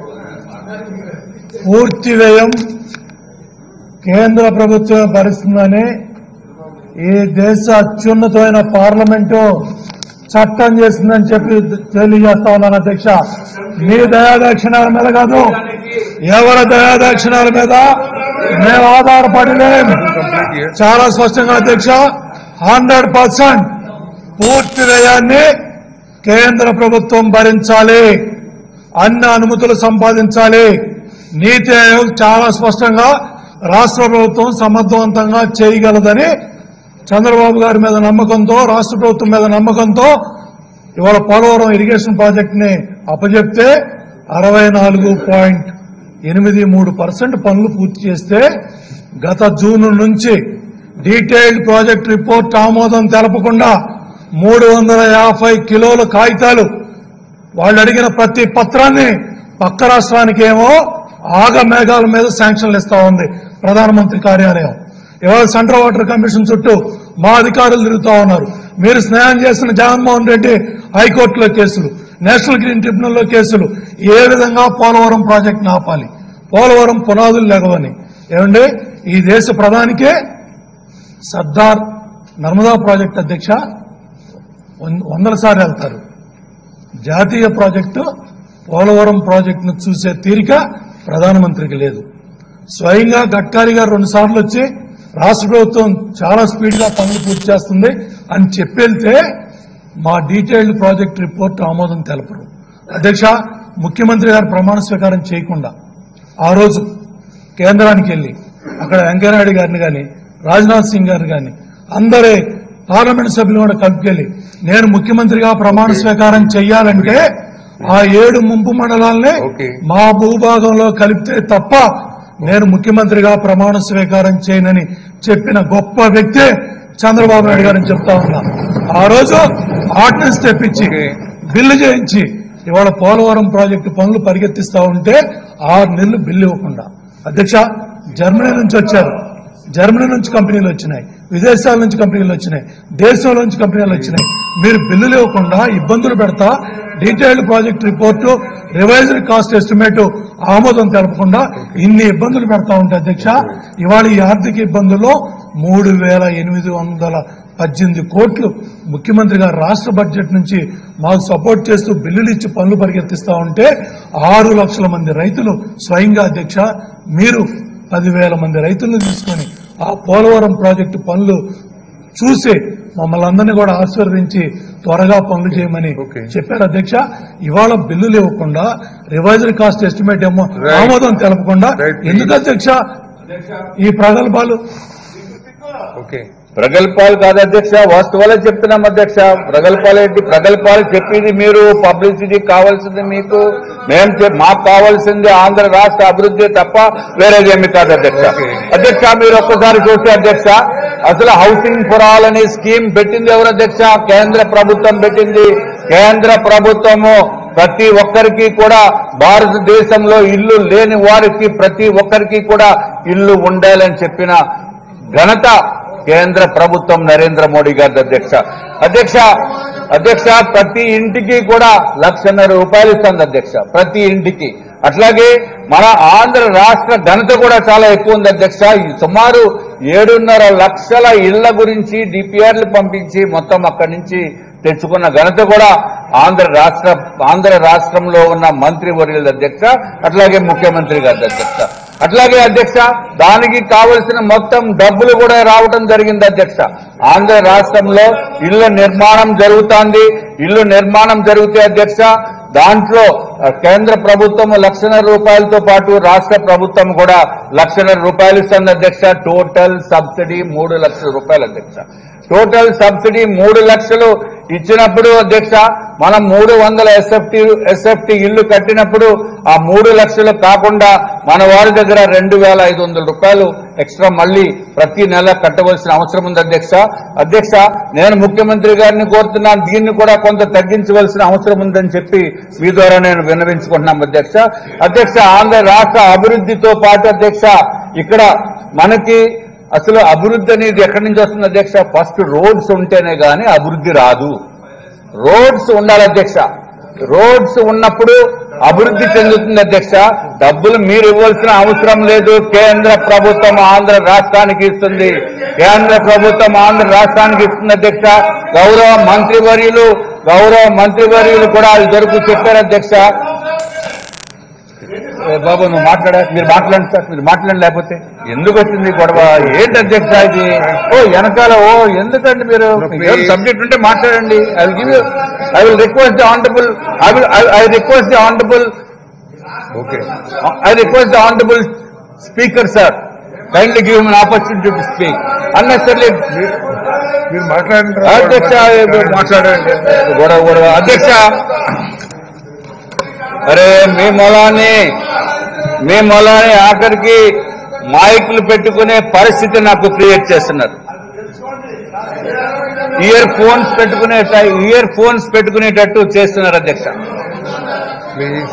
పూర్తి వ్యయం కేంద్ర ప్రభుత్వమే భరిస్తుందని ఈ దేశ అత్యున్నతమైన పార్లమెంటు చట్టం చేసిందని చెప్పి తెలియజేస్తా ఉన్నాను అధ్యక్ష మీ దయాదాక్షిణాల మీద కాదు ఎవరి దయాదాక్షిణాల మీద మేము ఆధారపడలేం కంప్లీట్ ఇయర్ చాలా స్పష్టంగా అధ్యక్ష హండ్రెడ్ పర్సెంట్ పూర్తి వ్యయాన్ని కేంద్ర ప్రభుత్వం భరించాలి అన్ని అనుమతులు సంపాదించాలి నీతి ఆయోగ్ చాలా స్పష్టంగా రాష్ట్ర ప్రభుత్వం సమర్థవంతంగా చేయగలదని చంద్రబాబు గారి మీద నమ్మకంతో రాష్ట్ర ప్రభుత్వం మీద నమ్మకంతో ఇవాళ పోలవరం ఇరిగేషన్ ప్రాజెక్ట్ ని అప్పచెప్తే అరవై నాలుగు పాయింట్ ఎనిమిది మూడు పర్సెంట్ పనులు పూర్తి చేస్తే గత జూన్ నుంచి డీటెయిల్డ్ ప్రాజెక్ట్ రిపోర్ట్ ఆమోదం తెలపకుండా మూడు వందల యాభై కిలోల కాగితాలు వాళ్ళు అడిగిన ప్రతి పత్రాన్ని పక్క రాష్ట్రానికి ఏమో ఆగ మేఘాల మీద శాంక్షన్లు ఇస్తా ఉంది ప్రధానమంత్రి కార్యాలయం ఇవాళ సెంట్రల్ వాటర్ కమిషన్ చుట్టూ మా అధికారులు తిరుగుతా ఉన్నారు మీరు స్నేహం చేసిన జగన్మోహన్ రెడ్డి హైకోర్టులో కేసులు నేషనల్ గ్రీన్ ట్రిబ్యునల్లో కేసులు ఏ విధంగా పోలవరం ప్రాజెక్టును ఆపాలి పోలవరం పునాదులు లేవని ఏమండి ఈ దేశ ప్రధానికే సర్దార్ నర్మదా ప్రాజెక్ట్ అధ్యక్ష వం- వందల సార్లు వెళ్తారు జాతీయ ప్రాజెక్టు పోలవరం ప్రాజెక్టును చూసే తీరిక ప్రధానమంత్రికి లేదు స్వయంగా గడ్కరీ గారు రెండు సార్లు వచ్చి రాష్ట్ర ప్రభుత్వం చాలా స్పీడ్ గా పనులు పూర్తి చేస్తుంది అని చెప్పెళ్తే మా డీటెయిల్డ్ ప్రాజెక్ట్ రిపోర్ట్ ఆమోదం తెలపరు అధ్యక్ష ముఖ్యమంత్రి గారు ప్రమాణ స్వీకారం చేయకుండా ఆ రోజు కేంద్రానికి వెళ్లి అక్కడ వెంకయ్యనాయుడు గారిని గాని రాజ్నాథ్ సింగ్ గారిని గాని అందరే పార్లమెంట్ సభ్యులు కూడా కలుపుకెళ్లి నేను ముఖ్యమంత్రిగా ప్రమాణ స్వీకారం చెయ్యాలంటే ఆ ఏడు ముంపు మండలాల్ని Okay. మా భూభాగంలో కలిపితే తప్ప నేను ముఖ్యమంత్రిగా ప్రమాణ స్వీకారం చేయనని చెప్పిన గొప్ప వ్యక్తే చంద్రబాబు నాయుడు గారిని చెప్తా ఉన్నా ఆ రోజు ఆర్డినెన్స్ తెప్పించి బిల్లు చేయించి ఇవాళ పోలవరం ప్రాజెక్టు పనులు పరిగెత్తిస్తా ఉంటే ఆరు నెలలు బిల్లు ఇవ్వకుండా అధ్యక్ష జర్మనీ నుంచి వచ్చారు జర్మనీ నుంచి కంపెనీలు వచ్చినాయి విదేశాల నుంచి కంపెనీలు వచ్చినాయి దేశంలో నుంచి కంపెనీలు వచ్చినాయి మీరు బిల్లులు ఇవ్వకుండా ఇబ్బందులు పెడతా detailed project report revised cost estimate ఆమోదం తెలపకుండా ఇన్ని ఇబ్బందులు పెడతా ఉంటే అధ్యక్ష ఇవాళ ఈ ఆర్థిక ఇబ్బందుల్లో మూడు వేల ఎనిమిది వందల పద్దెనిమిది కోట్లు ముఖ్యమంత్రి గారు రాష్ట్ర బడ్జెట్ నుంచి మాకు సపోర్ట్ చేస్తూ బిల్లులు ఇచ్చి పనులు పరిగెత్తిస్తా ఉంటే ఆరు లక్షల మంది రైతులు స్వయంగా అధ్యక్ష మీరు పదివేల మంది రైతులను తీసుకొని ఆ పోలవరం ప్రాజెక్టు పనులు చూసి మమ్మల్ని అందరినీ కూడా ఆశీర్వదించి త్వరగా పనులు చేయమని Okay. చెప్పారు అధ్యక్ష ఇవాళ బిల్లులు ఇవ్వకుండా రివైజర్ కాస్ట్ ఎస్టిమేట్ ఏమో Right. ఆమోదం తెలపకుండా Right. ఎందుకు అధ్యక్ష ఈ ప్రగల్భాలు ఓకే ప్రగల్భాలు కాదు అధ్యక్ష వాస్తవాలే చెప్తున్నాం అధ్యక్ష ప్రగల్భాలు ఏంటి ప్రగల్భాలు చెప్పింది మీరు పబ్లిసిటీ కావాల్సింది మీకు మేము చెప్- మాకు కావాల్సింది ఆంధ్ర రాష్ట్ర అభివృద్ధి తప్ప వేరేదేమి కాదు అధ్యక్ష అధ్యక్ష మీరు ఒక్కసారి చూస్తే అధ్యక్ష అసలు హౌసింగ్ ఫర్ ఆల్ అనే స్కీమ్ పెట్టింది ఎవరు అధ్యక్ష కేంద్ర ప్రభుత్వం పెట్టింది కేంద్ర ప్రభుత్వము ప్రతి ఒక్కరికి కూడా భారతదేశంలో ఇల్లు లేని వారికి ప్రతి ఒక్కరికి కూడా ఇల్లు ఉండాలని చెప్పిన ఘనత కేంద్ర ప్రభుత్వం నరేంద్ర మోడీ గారి అధ్యక్ష అధ్యక్ష అధ్యక్ష ప్రతి ఇంటికి కూడా లక్షన్నర రూపాయలు ఇస్తుంది అధ్యక్ష ప్రతి ఇంటికి అట్లాగే మన ఆంధ్ర రాష్ట్ర ఘనత కూడా చాలా ఎక్కువ ఉంది అధ్యక్ష ఈ సుమారు ఏడున్నర లక్షల ఇళ్ల గురించి డిపిఆర్లు పంపించి మొత్తం అక్కడి నుంచి తెచ్చుకున్న ఘనత కూడా ఆంధ్ర రాష్ట్ర ఆంధ్ర రాష్ట్రంలో ఉన్న మంత్రి వర్యుల అధ్యక్ష అట్లాగే ముఖ్యమంత్రి గారి అధ్యక్ష అట్లాగే అధ్యక్ష దానికి కావలసిన మొత్తం డబ్బులు కూడా రావటం జరిగింది అధ్యక్ష ఆంధ్ర రాష్ట్రంలో ఇళ్ల నిర్మాణం జరుగుతోంది ఇల్లు నిర్మాణం జరిగితే అధ్యక్ష దాంట్లో ఆ, కేంద్ర ప్రభుత్వం లక్షన్నర రూపాయలతో పాటు రాష్ట్ర ప్రభుత్వం కూడా లక్షన్నర రూపాయలు ఇస్తుంది అధ్యక్ష టోటల్ సబ్సిడీ మూడు లక్షల రూపాయలు అధ్యక్ష టోటల్ సబ్సిడీ మూడు లక్షలు ఇచ్చినప్పుడు అధ్యక్ష మనం మూడు వందల ఎస్ఎఫ్టీ ఎస్ఎఫ్టీ ఇల్లు కట్టినప్పుడు ఆ మూడు లక్షలు కాకుండా మన వారి దగ్గర రెండు వేల ఐదు వందల రూపాయలు ఎక్స్ట్రా మళ్ళీ ప్రతి నెల కట్టవలసిన అవసరం ఉంది అధ్యక్ష అధ్యక్ష నేను ముఖ్యమంత్రి గారిని కోరుతున్నాను దీన్ని కూడా కొంత తగ్గించవలసిన అవసరం ఉందని చెప్పి మీ ద్వారా నేను విన్నవించుకుంటున్నాం అధ్యక్ష అధ్యక్ష ఆంధ్ర రాష్ట్ర అభివృద్ధితో పాటు అధ్యక్ష ఇక్కడ మనకి అసలు అభివృద్ధి అనేది ఎక్కడి నుంచి వస్తుంది అధ్యక్ష ఫస్ట్ రోడ్స్ ఉంటేనే గాని అభివృద్ధి రాదు రోడ్స్ ఉండాలి అధ్యక్ష రోడ్స్ ఉన్నప్పుడు అభివృద్ధి చెందుతుంది అధ్యక్ష డబ్బులు మీరు ఇవ్వాల్సిన అవసరం లేదు కేంద్ర ప్రభుత్వం ఆంధ్ర రాష్ట్రానికి ఇస్తుంది కేంద్ర ప్రభుత్వం ఆంధ్ర రాష్ట్రానికి ఇస్తుంది అధ్యక్ష గౌరవ మంత్రివర్యులు గౌరవ మంత్రివర్యులు కూడా ఇదివరకు చెప్పారు అధ్యక్ష ఏ బాబు నువ్వు మాట్లాడా మీరు మాట్లాడండి సార్ మీరు మాట్లాడండి లేకపోతే ఎందుకు వచ్చింది ఈ గొడవ ఏంటి అధ్యక్ష ఇది ఓ వెనకాల ఓ ఎందుకండి మీరు సబ్జెక్ట్ ఉంటే మాట్లాడండి I will give I will request the honourable I will I request the honourable okay I request the honorable speaker, sir, kindly give him an opportunity to speak. Unnecessarily, మీరు మాట్లాడిన అధ్యక్ష మాట్లాడండి గొడవ గొడవ అధ్యక్ష అరే మీ మొలాన్ని మీ మొలాన్ని ఆఖరికి మైకులు పెట్టుకునే పరిస్థితి నాకు క్రియేట్ చేస్తున్నారు ఇయర్ ఫోన్స్ పెట్టుకునే ఇయర్ ఫోన్స్ పెట్టుకునేటట్టు చేస్తున్నారు అధ్యక్ష ప్లీజ్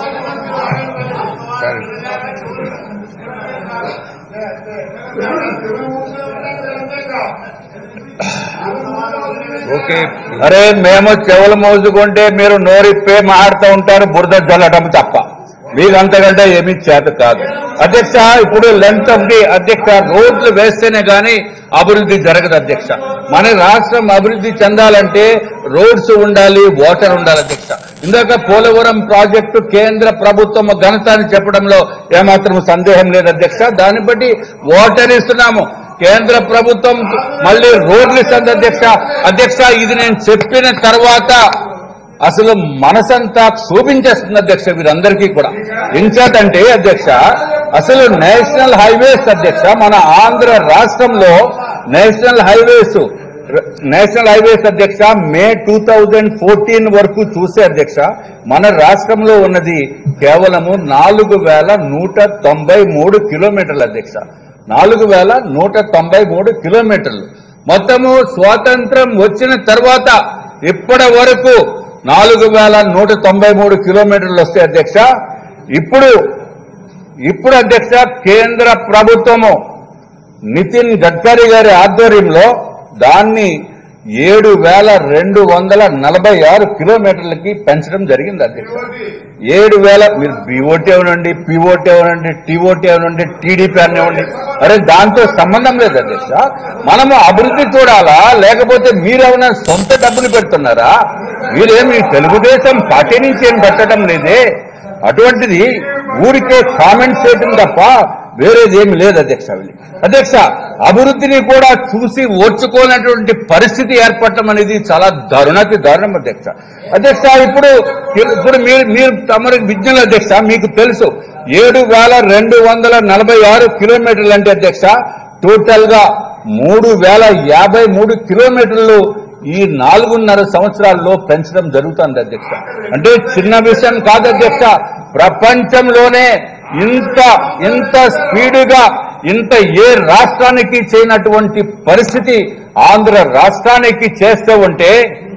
ఓకే అరే మేము చెవులు మోసుకుంటే మీరు నోరిప్పే మాడుతూ ఉంటారు బురద జల్లడం తప్ప మీకు అంతకంటే ఏమీ చేత కాదు అధ్యక్ష ఇప్పుడు లెంత్ ఆఫ్ ది అధ్యక్ష రోడ్లు వేస్తేనే గాని అభివృద్ధి జరగదు అధ్యక్ష మన రాష్ట్రం అభివృద్ధి చెందాలంటే రోడ్స్ ఉండాలి వాటర్ ఉండాలి అధ్యక్ష ఇందాక పోలవరం ప్రాజెక్టు కేంద్ర ప్రభుత్వం ఘనత అని చెప్పడంలో ఏమాత్రం సందేహం లేదు అధ్యక్ష దాన్ని బట్టి వాటర్ ఇస్తున్నాము కేంద్ర ప్రభుత్వం మళ్ళీ రోడ్లు ఇస్తుంది అధ్యక్ష అధ్యక్ష ఇది నేను చెప్పిన తర్వాత అసలు మనసంతా శోభించేస్తుంది అధ్యక్ష వీరందరికీ కూడా ఎంచేతంటే అధ్యక్ష అసలు నేషనల్ హైవేస్ అధ్యక్ష మన ఆంధ్ర రాష్ట్రంలో నేషనల్ హైవేస్ నేషనల్ హైవేస్ అధ్యక్ష మే టూ థౌజండ్ ఫోర్టీన్ వరకు చూసే అధ్యక్ష మన రాష్ట్రంలో ఉన్నది కేవలము నాలుగు వేల నూట తొంభై మూడు కిలోమీటర్లు అధ్యక్ష నాలుగు వేల నూట తొంభై మూడు కిలోమీటర్లు మొత్తము స్వాతంత్రం వచ్చిన తర్వాత ఇప్పటి వరకు నాలుగు వేల నూట తొంభై మూడు కిలోమీటర్లు వస్తాయి అధ్యక్ష ఇప్పుడు ఇప్పుడు అధ్యక్ష కేంద్ర ప్రభుత్వము నితిన్ గడ్కరీ గారి ఆధ్వర్యంలో దాన్ని ఏడు వేల రెండు వందల నలభై ఆరు కిలోమీటర్లకి పెంచడం జరిగింది అధ్యక్ష ఏడు వేల మీరు బీఓటీ అవనండి పిఓటీ అవనండి టీఓటీ అవనండి టీడీపీ అనివ్వండి అరే దాంతో సంబంధం లేదు అధ్యక్ష మనము అభివృద్ధి చూడాలా లేకపోతే మీరేమైనా సొంత డబ్బులు పెడుతున్నారా మీరేమి తెలుగుదేశం పార్టీ నుంచి ఏం పెట్టడం లేదే అటువంటిది ఊరికే కామెంట్ చేయడం తప్ప వేరేది ఏమి లేదు అధ్యక్ష వీళ్ళకి. అధ్యక్ష అభివృద్ధిని కూడా చూసి ఓర్చుకోనటువంటి పరిస్థితి ఏర్పడటం అనేది చాలా దారుణాతి దారుణం అధ్యక్ష అధ్యక్ష ఇప్పుడు ఇప్పుడు మీరు మీరు తమరి విజ్ఞాన అధ్యక్ష మీకు తెలుసు ఏడు వేల రెండు వందల నలభై ఆరు కిలోమీటర్లు అంటే అధ్యక్ష టోటల్ గా మూడు వేల యాభై మూడు కిలోమీటర్లు ఈ నాలుగున్నర సంవత్సరాల్లో పెంచడం జరుగుతుంది అధ్యక్ష అంటే చిన్న విషయం కాదు అధ్యక్ష ప్రపంచంలోనే ఇంత ఇంత స్పీడుగా ఇంత ఏ రాష్ట్రానికి చేయనటువంటి పరిస్థితి ఆంధ్ర రాష్ట్రానికి చేస్తూ ఉంటే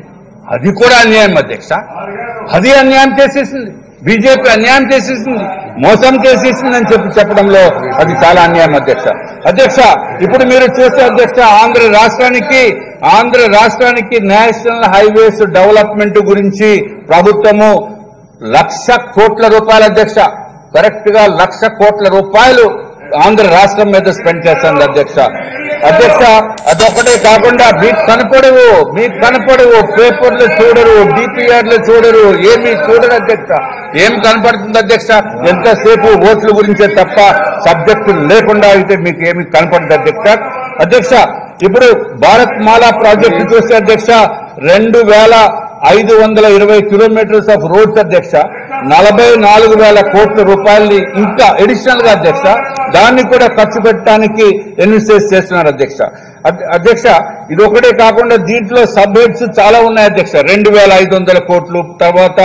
అది కూడా అన్యాయం అధ్యక్ష అది అన్యాయం చేసేసింది బీజేపీ అన్యాయం చేసేసింది మోసం చేసేసింది అని చెప్పి చెప్పడంలో అది చాలా అన్యాయం అధ్యక్ష అధ్యక్ష ఇప్పుడు మీరు చూస్తే అధ్యక్ష ఆంధ్ర రాష్ట్రానికి ఆంధ్ర రాష్ట్రానికి నేషనల్ హైవేస్ డెవలప్మెంట్ గురించి ప్రభుత్వము లక్ష కోట్ల రూపాయల అధ్యక్ష కరెక్ట్ గా లక్ష కోట్ల రూపాయలు ఆంధ్ర రాష్ట్రం మీద స్పెండ్ చేస్తుంది అధ్యక్ష అధ్యక్ష అదొకటే కాకుండా మీకు కనపడవు మీకు కనపడవు పేపర్లు చూడరు డిపిఆర్లు చూడరు ఏమీ చూడరు అధ్యక్ష ఏం కనపడుతుంది అధ్యక్ష ఎంతసేపు ఓట్ల గురించే తప్ప సబ్జెక్టు లేకుండా అయితే మీకు ఏమి కనపడదు అధ్యక్ష అధ్యక్ష ఇప్పుడు భారత్ మాలా ప్రాజెక్టు చూస్తే అధ్యక్ష రెండు వేల ఐదు వందల ఇరవై కిలోమీటర్స్ ఆఫ్ రోడ్స్ అధ్యక్ష నలభై నాలుగు వేల కోట్ల రూపాయల్ని ఇంకా అడిషనల్ గా అధ్యక్ష దాన్ని కూడా ఖర్చు పెట్టడానికి ఎన్విసేస్ చేస్తున్నారు అధ్యక్ష అద్- అధ్యక్ష ఇది ఒకటే కాకుండా దీంట్లో సబ్ హెడ్స్ చాలా ఉన్నాయి అధ్యక్ష రెండు వేల ఐదు వందల కోట్లు తర్వాత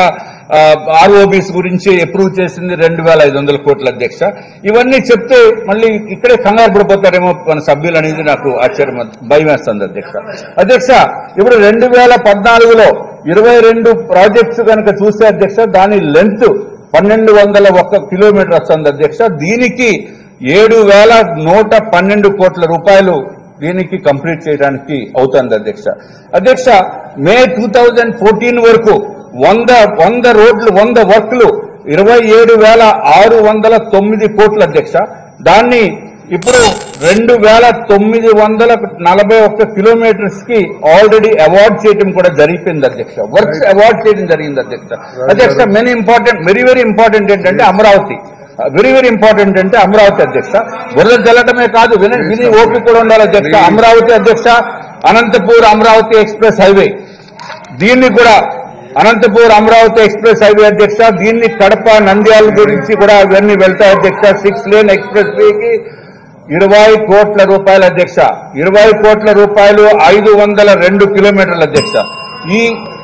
ఆర్ఓబీస్ గురించి అప్రూవ్ చేసింది రెండు వేల ఐదు వందల కోట్ల అధ్యక్ష ఇవన్నీ చెప్తే మళ్ళీ ఇక్కడే కంగారు పడిపోతారేమో మన సభ్యులు అనేది నాకు ఆశ్చర్యం భయం వేస్తుంది అధ్యక్ష అధ్యక్ష ఇప్పుడు రెండు వేల పద్నాలుగులో ఇరవై రెండు ప్రాజెక్ట్స్ కనుక చూస్తే అధ్యక్ష దాని లెంత్ పన్నెండు వందల ఒక్క కిలోమీటర్ వస్తుంది అధ్యక్ష దీనికి ఏడు వేల నూట పన్నెండు కోట్ల రూపాయలు దీనికి కంప్లీట్ చేయడానికి అవుతుంది అధ్యక్ష అధ్యక్ష మే టూ థౌజండ్ ఫోర్టీన్ వరకు వంద వంద రోడ్లు వంద వర్క్లు ఇరవై ఏడు వేల ఆరు వందల తొమ్మిది కోట్ల అధ్యక్ష దాన్ని ఇప్పుడు రెండు వేల తొమ్మిది వందల నలభై ఒక్క కిలోమీటర్స్ కి ఆల్రెడీ అవార్డ్ చేయడం కూడా జరిగిపోయింది అధ్యక్ష వర్క్స్ అవార్డ్ చేయడం జరిగింది అధ్యక్ష అధ్యక్ష many important very very important ఏంటంటే అమరావతి వెరీ వెరీ ఇంపార్టెంట్ అంటే అమరావతి అధ్యక్ష బురద జల్లటమే కాదు విని విని ఓపిక కూడా ఉండాలి అధ్యక్ష అమరావతి అధ్యక్ష అనంతపూర్ అమరావతి ఎక్స్ప్రెస్ హైవే దీన్ని కూడా అనంతపూర్ అమరావతి ఎక్స్ప్రెస్ హైవే అధ్యక్ష దీన్ని కడప నంద్యాల గురించి కూడా ఇవన్నీ వెళ్తాయి అధ్యక్ష సిక్స్ లేన్ ఎక్స్ప్రెస్ వేకి ఇరవై కోట్ల రూపాయల అధ్యక్ష ఇరవై కోట్ల రూపాయలు ఐదు వందల రెండు కిలోమీటర్ల అధ్యక్ష ఈ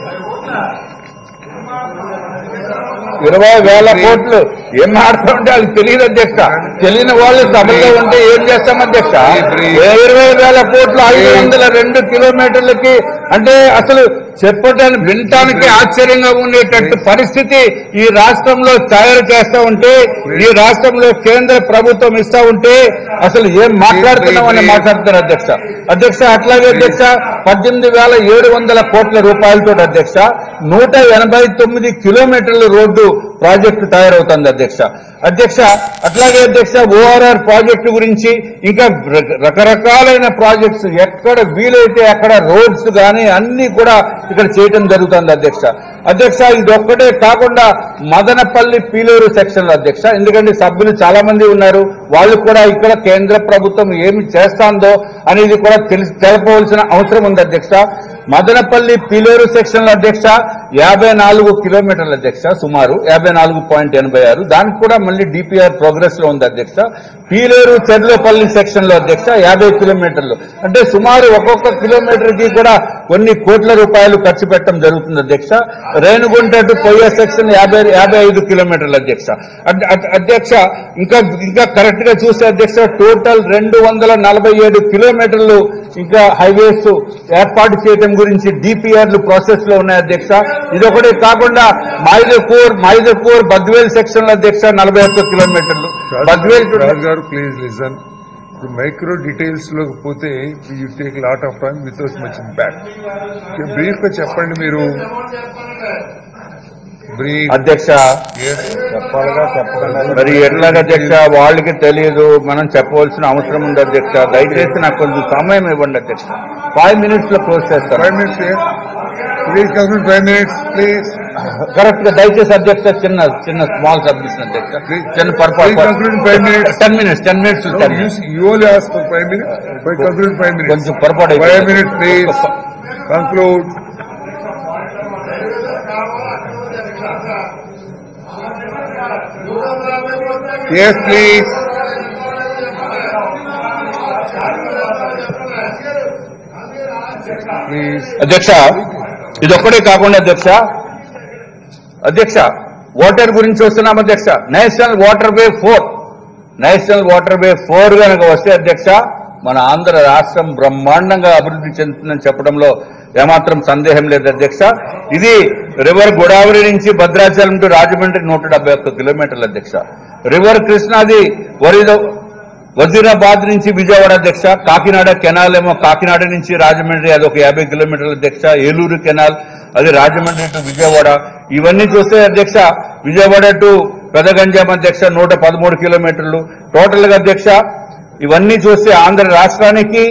ఇరవై వేల కోట్లు ఏం మాడుతుంటే వాళ్ళకి తెలియదు అధ్యక్ష తెలియని వాళ్ళు సభలో ఉంటే ఏం చేస్తాం అధ్యక్ష ఏ ఇరవై వేల కోట్లు ఐదు వందల రెండు కిలోమీటర్లకి అంటే అసలు చెప్పడానికి వినటానికి ఆశ్చర్యంగా ఉండేటట్టు పరిస్థితి ఈ రాష్ట్రంలో తయారు చేస్తా ఉంటే ఈ రాష్ట్రంలో కేంద్ర ప్రభుత్వం ఇస్తా ఉంటే అసలు ఏం మాట్లాడుతున్నామని మాట్లాడుతున్నారు అధ్యక్ష అధ్యక్ష అట్లాగే అధ్యక్ష పద్దెనిమిది వేల ఏడు వందల కోట్ల రూపాయలతో అధ్యక్ష నూట ఎనభై తొమ్మిది కిలోమీటర్ల రోడ్డు ప్రాజెక్టు తయారవుతుంది అధ్యక్ష అధ్యక్ష అట్లాగే అధ్యక్ష ఓఆర్ఆర్ ప్రాజెక్టు గురించి ఇంకా రక- రకరకాలైన ప్రాజెక్ట్స్ ఎక్కడ వీలైతే అక్కడ రోడ్స్ కానీ అన్ని కూడా ఇక్కడ చేయటం జరుగుతుంది అధ్యక్ష అధ్యక్ష ఇది ఒక్కటే కాకుండా మదనపల్లి పీలేరు సెక్షన్ అధ్యక్ష ఎందుకంటే సభ్యులు చాలా మంది ఉన్నారు వాళ్ళు కూడా ఇక్కడ కేంద్ర ప్రభుత్వం ఏమి చేస్తాందో అనేది కూడా తెలిసి తెలపవలసిన అవసరం ఉంది అధ్యక్ష మదనపల్లి పీలేరు సెక్షన్ లో అధ్యక్ష యాభై నాలుగు కిలోమీటర్ల అధ్యక్ష సుమారు యాభై నాలుగు పాయింట్ ఎనభై ఆరు దానికి కూడా మళ్ళీ డిపిఆర్ ప్రోగ్రెస్ లో ఉంది అధ్యక్ష పీలేరు చెర్లోపల్లి సెక్షన్ లో అధ్యక్ష యాభై కిలోమీటర్లు అంటే సుమారు ఒక్కొక్క కిలోమీటర్ కి కూడా కొన్ని కోట్ల రూపాయలు ఖర్చు పెట్టడం జరుగుతుంది అధ్యక్ష రేణుగుంట టు పొయ్య సెక్షన్ యాభై యాభై ఐదు కిలోమీటర్ల అధ్యక్ష అద్- అద్- అధ్యక్ష ఇంకా ఇంకా కరెక్ట్ గా చూస్తే అధ్యక్ష టోటల్ రెండు వందల నలభై ఏడు కిలోమీటర్లు ఇంకా హైవేస్ ఏర్పాటు చేయడం గురించి డిపిఆర్లు ప్రాసెస్ లో ఉన్నాయి అధ్యక్ష ఇదొకటే కాకుండా మైదపూర్ మైదపూర్ బద్వేల్ సెక్షన్ లో అధ్యక్ష నలభై ఒక్క కిలోమీటర్లు బద్వేల్ టు రాజు గారు ప్లీజ్ లిసన్ ఇప్పుడు మైక్రో డీటెయిల్స్ లోకి పోతే you take lot of time with much impact brief గా చెప్పండి మీరు బ్రీఫ్ అధ్యక్ష చెప్పాలిగా చెప్పకుండా మరి ఎట్లాగ అధ్యక్ష వాళ్ళకి తెలియదు మనం చెప్పవలసిన అవసరం ఉంది అధ్యక్ష దయచేసి నాకు కొంచెం సమయం ఇవ్వండి అధ్యక్ష ఫైవ్ మినిట్స్ లో క్లోజ్ చేస్తాను five minutes please complete five minutes please correct గా దయచేసి అధ్యక్ష చిన్న చిన్న స్మాల్ సబ్మిషన్ అధ్యక్ష చిన్న Please conclude in five minutes. Ten minutes ten minutes ten minutes you only ask for five minutes five conclude five minutes కొంచెం పొరపాటు five అయిపోయింది. Minutes please conclude yes please please అధ్యక్ష ఇదొక్కడే కాకుండా అధ్యక్ష అధ్యక్ష వాటర్ గురించి వస్తున్నాం అధ్యక్ష national waterway four national waterway four కనుక వస్తే అధ్యక్ష మన ఆంధ్ర రాష్ట్రం బ్రహ్మాండంగా అభివృద్ధి చెందుతుందని చెప్పడంలో ఏమాత్రం సందేహం లేదు అధ్యక్ష ఇది రివర్ గోదావరి నుంచి భద్రాచలం టు రాజమండ్రి నూట డెబ్బై ఒక్క కిలోమీటర్ల అధ్యక్ష రివర్ కృష్ణాది వరిదో వజీరాబాద్ నుంచి విజయవాడ అధ్యక్ష కాకినాడ కెనాల్ ఏమో కాకినాడ నుంచి రాజమండ్రి అది ఒక యాభై కిలోమీటర్ల అధ్యక్ష ఏలూరు కెనాల్ అది రాజమండ్రి టు విజయవాడ ఇవన్నీ చూస్తే అధ్యక్ష విజయవాడ టు పెదగంజాం అధ్యక్ష నూట పదమూడు కిలోమీటర్లు టోటల్ గా అధ్యక్ష ఇవన్నీ చూస్తే ఆంధ్ర రాష్ట్రానికి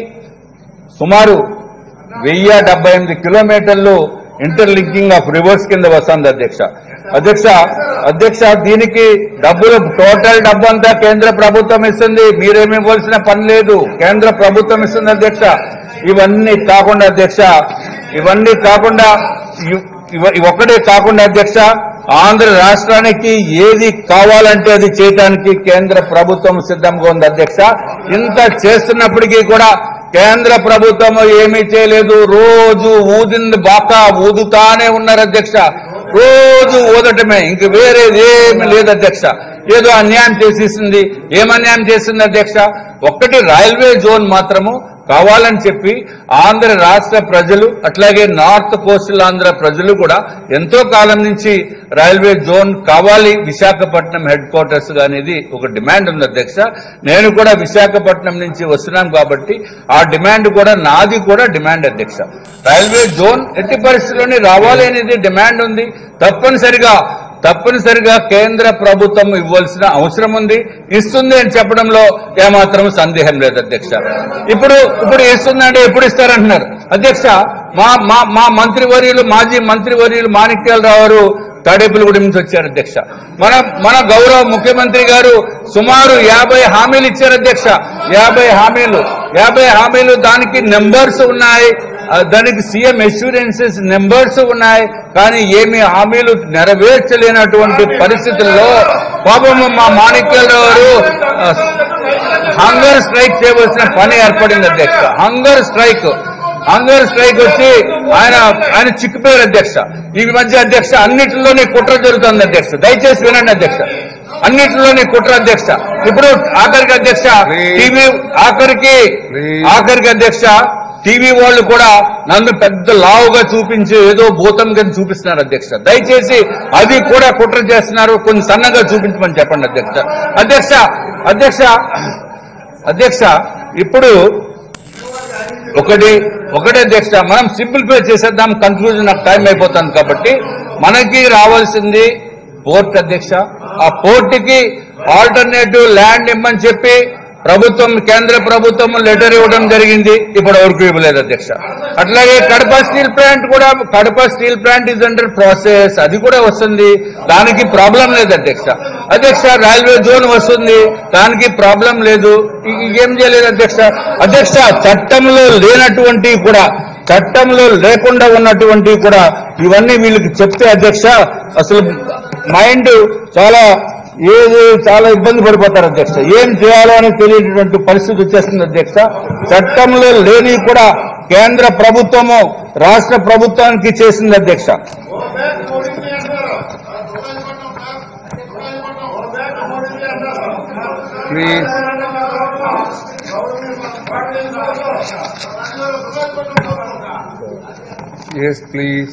సుమారు వెయ్యి డెబ్బై ఎనిమిది కిలోమీటర్లు ఇంటర్లింకింగ్ ఆఫ్ రివర్స్ కింద వస్తుంది అధ్యక్ష అధ్యక్ష అధ్యక్ష దీనికి డబ్బులు టోటల్ డబ్బు అంతా కేంద్ర ప్రభుత్వం ఇస్తుంది మీరేమి ఇవ్వాల్సిన పని లేదు కేంద్ర ప్రభుత్వం ఇస్తుంది అధ్యక్ష ఇవన్నీ కాకుండా అధ్యక్ష ఇవన్నీ కాకుండా ఇవ్- ఇవ- ఇవి ఒక్కటే కాకుండా అధ్యక్ష ఆంధ్ర రాష్ట్రానికి ఏది కావాలంటే అది చేయడానికి కేంద్ర ప్రభుత్వం సిద్ధంగా ఉంది అధ్యక్ష ఇంత చేస్తున్నప్పటికీ కూడా కేంద్ర ప్రభుత్వం ఏమీ చేయలేదు రోజు ఊదింది బాకా ఊదుతానే ఉన్నారు అధ్యక్ష రోజు ఊదటమే ఇంక వేరేది ఏమి లేదు అధ్యక్ష ఏదో అన్యాయం చేసేసింది ఏం అన్యాయం చేసింది అధ్యక్ష ఒక్కటి రైల్వే జోన్ మాత్రము కావాలని చెప్పి ఆంధ్ర రాష్ట్ర ప్రజలు అట్లాగే నార్త్ కోస్టల్ ఆంధ్ర ప్రజలు కూడా ఎంతో కాలం నుంచి రైల్వే జోన్ కావాలి విశాఖపట్నం హెడ్ క్వార్టర్స్ గా అనేది ఒక డిమాండ్ ఉంది అధ్యక్ష నేను కూడా విశాఖపట్నం నుంచి వస్తున్నాం కాబట్టి ఆ డిమాండ్ కూడా నాది కూడా డిమాండ్ అధ్యక్ష రైల్వే జోన్ ఎట్టి పరిస్థితుల్లోనే రావాలి అనేది డిమాండ్ ఉంది తప్పనిసరిగా తప్పనిసరిగా కేంద్ర ప్రభుత్వం ఇవ్వాల్సిన అవసరం ఉంది ఇస్తుంది అని చెప్పడంలో ఏమాత్రం సందేహం లేదు అధ్యక్ష ఇప్పుడు ఇప్పుడు ఇస్తుందంటే ఎప్పుడు ఇస్తారంటున్నారు అధ్యక్ష మా మా మా మంత్రివర్యులు మాజీ మంత్రివర్యులు మాణిక్యాలరావు గారు తాడేపులగూడెం నుంచి వచ్చారు అధ్యక్ష మన మన గౌరవ ముఖ్యమంత్రి గారు సుమారు యాభై హామీలు ఇచ్చారు అధ్యక్ష యాభై హామీలు యాభై హామీలు దానికి నెంబర్స్ ఉన్నాయి ఆ, దానికి సీఎం అష్యూరెన్సెస్ నెంబర్స్ ఉన్నాయి కానీ ఏమి హామీలు నెరవేర్చలేనటువంటి పరిస్థితుల్లో పాపం మా మాణిక్యాలరావు గారు ఆ, హంగర్ స్ట్రైక్ చేయవలసిన పని ఏర్పడింది అధ్యక్ష హంగర్ స్ట్రైక్ హంగర్ స్ట్రైక్ వచ్చి ఆయన ఆయన చిక్కుపోయారు అధ్యక్ష ఈ మధ్య అధ్యక్ష అన్నిటిలోనే కుట్ర జరుగుతుంది అధ్యక్ష దయచేసి వినండి అధ్యక్ష అన్నిటిలోనే కుట్ర అధ్యక్ష ఇప్పుడు ఆఖరికి అధ్యక్ష టీవీ ఆఖరికి Please. ఆఖరికి అధ్యక్ష టీవీ వాళ్ళు కూడా నన్ను పెద్ద లావుగా చూపించి ఏదో భూతం కింద చూపిస్తున్నారు అధ్యక్ష దయచేసి అది కూడా కుట్ర చేస్తున్నారు కొంచెం సన్నగా చూపించమని చెప్పండి అధ్యక్ష అధ్యక్ష అధ్యక్ష అధ్యక్ష ఇప్పుడు ఒకటి ఒకటే అధ్యక్ష మనం సింప్లిఫై చేసేద్దాం కన్క్లూజన్ నాకు టైం అయిపోతుంది కాబట్టి మనకి రావాల్సింది పోర్ట్ అధ్యక్ష ఆ పోర్టుకి ఆల్టర్నేటివ్ ల్యాండ్ ఇమ్మని చెప్పి ప్రభుత్వం కేంద్ర ప్రభుత్వం లెటర్ ఇవ్వడం జరిగింది ఇప్పటి వరకు ఇవ్వలేదు అధ్యక్ష అట్లాగే కడప స్టీల్ ప్లాంట్ కూడా Kadapa steel plant is under process అది కూడా వస్తుంది దానికి ప్రాబ్లం లేదు అధ్యక్ష అధ్యక్ష రైల్వే జోన్ వస్తుంది దానికి ప్రాబ్లం లేదు ఇ- ఏం చేయలేదు అధ్యక్ష అధ్యక్ష చట్టంలో లేనటువంటి కూడా చట్టంలో లేకుండా ఉన్నటువంటి కూడా ఇవన్నీ వీళ్ళకి చెప్తే అధ్యక్ష అసలు మైండ్ చాలా ఏది చాలా ఇబ్బంది పడిపోతారు అధ్యక్ష ఏం చేయాలో అని తెలియనటువంటి పరిస్థితి వచ్చేస్తుంది అధ్యక్ష చట్టంలో లేని కూడా కేంద్ర ప్రభుత్వము రాష్ట్ర ప్రభుత్వానికి చేసింది అధ్యక్ష ప్లీజ్ ఎస్ ప్లీజ్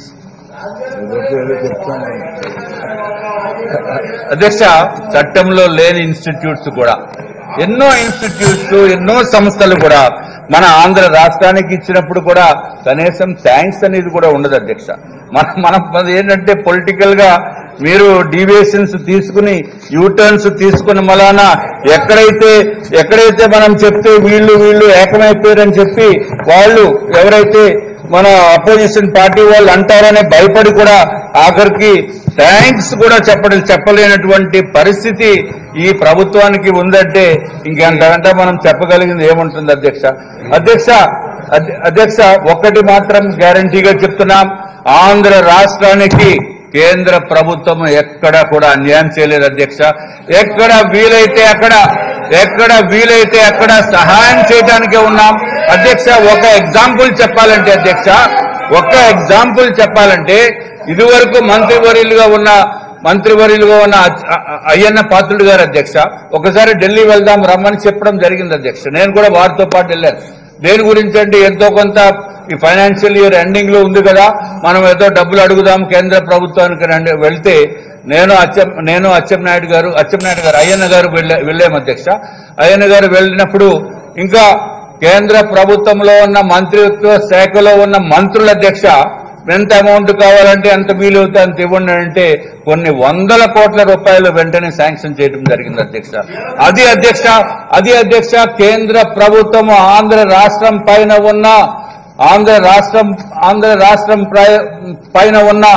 అధ్యక్ష చట్టంలో లేని ఇన్స్టిట్యూట్స్ కూడా ఎన్నో ఇన్స్టిట్యూట్స్ ఎన్నో సంస్థలు కూడా మన ఆంధ్ర రాష్ట్రానికి ఇచ్చినప్పుడు కూడా కనీసం థ్యాంక్స్ అనేది కూడా ఉండదు అధ్యక్ష మన మన మనది ఏంటంటే పొలిటికల్ గా మీరు డీవియేషన్స్ తీసుకుని యూటర్న్స్ తీసుకుని మలాన ఎక్కడైతే ఎక్కడైతే మనం చెప్తే వీళ్ళు వీళ్ళు ఏకమైపోయారని చెప్పి వాళ్ళు ఎవరైతే మన అపోజిషన్ పార్టీ వాళ్ళు అంటారనే భయపడి కూడా ఆఖరికి థ్యాంక్స్ కూడా చెప్పడం చెప్పలేనటువంటి పరిస్థితి ఈ ప్రభుత్వానికి ఉందంటే ఇంకెంతకంటే మనం చెప్పగలిగింది ఏముంటుంది అధ్యక్ష అధ్యక్ష అధ్య- అధ్యక్ష ఒక్కటి మాత్రం గ్యారంటీగా చెప్తున్నాం ఆంధ్ర రాష్ట్రానికి కేంద్ర ప్రభుత్వం ఎక్కడ కూడా అన్యాయం చేయలేదు అధ్యక్ష ఎక్కడ వీలైతే అక్కడ ఎక్కడ వీలైతే అక్కడ సహాయం చేయడానికే ఉన్నాం అధ్యక్ష ఒక ఎగ్జాంపుల్ చెప్పాలంటే అధ్యక్ష ఒక ఎగ్జాంపుల్ చెప్పాలంటే ఇదివరకు మంత్రివర్యులుగా ఉన్న మంత్రివర్యులుగా ఉన్న అ- అ- అయ్యన్న పాత్రుడు గారు అధ్యక్ష ఒకసారి ఢిల్లీ వెళ్దాం రమ్మని చెప్పడం జరిగింది అధ్యక్ష నేను కూడా వారితో పాటు వెళ్ళాను దేని గురించి అంటే ఎంతో కొంత ఈ ఫైనాన్షియల్ ఇయర్ ఎండింగ్ లో ఉంది కదా మనం ఏదో డబ్బులు అడుగుదాం కేంద్ర ప్రభుత్వానికి రండి వెళ్తే నేను అచ్చం నేను అచ్చెన్నాయుడు గారు అచ్చెన్నాయుడు గారు అయ్యన్న గారు వెళ్ళే వెళ్ళాము అధ్యక్ష అయ్యన్న గారు వెళ్ళినప్పుడు ఇంకా కేంద్ర ప్రభుత్వంలో ఉన్న మంత్రిత్వ శాఖలో ఉన్న మంత్రుల అధ్యక్ష ఎంత అమౌంట్ కావాలంటే ఎంత వీలవుతే అంత ఇవ్వండి అంటే కొన్ని వందల కోట్ల రూపాయలు వెంటనే శాంక్షన్ చేయడం జరిగింది అధ్యక్ష అది అధ్యక్ష అది అధ్యక్ష కేంద్ర ప్రభుత్వం ఆంధ్ర రాష్ట్రం పైన ఉన్న ఆంధ్ర రాష్ట్రం ఆంధ్ర రాష్ట్రం ప్రయ- పైన ఉన్న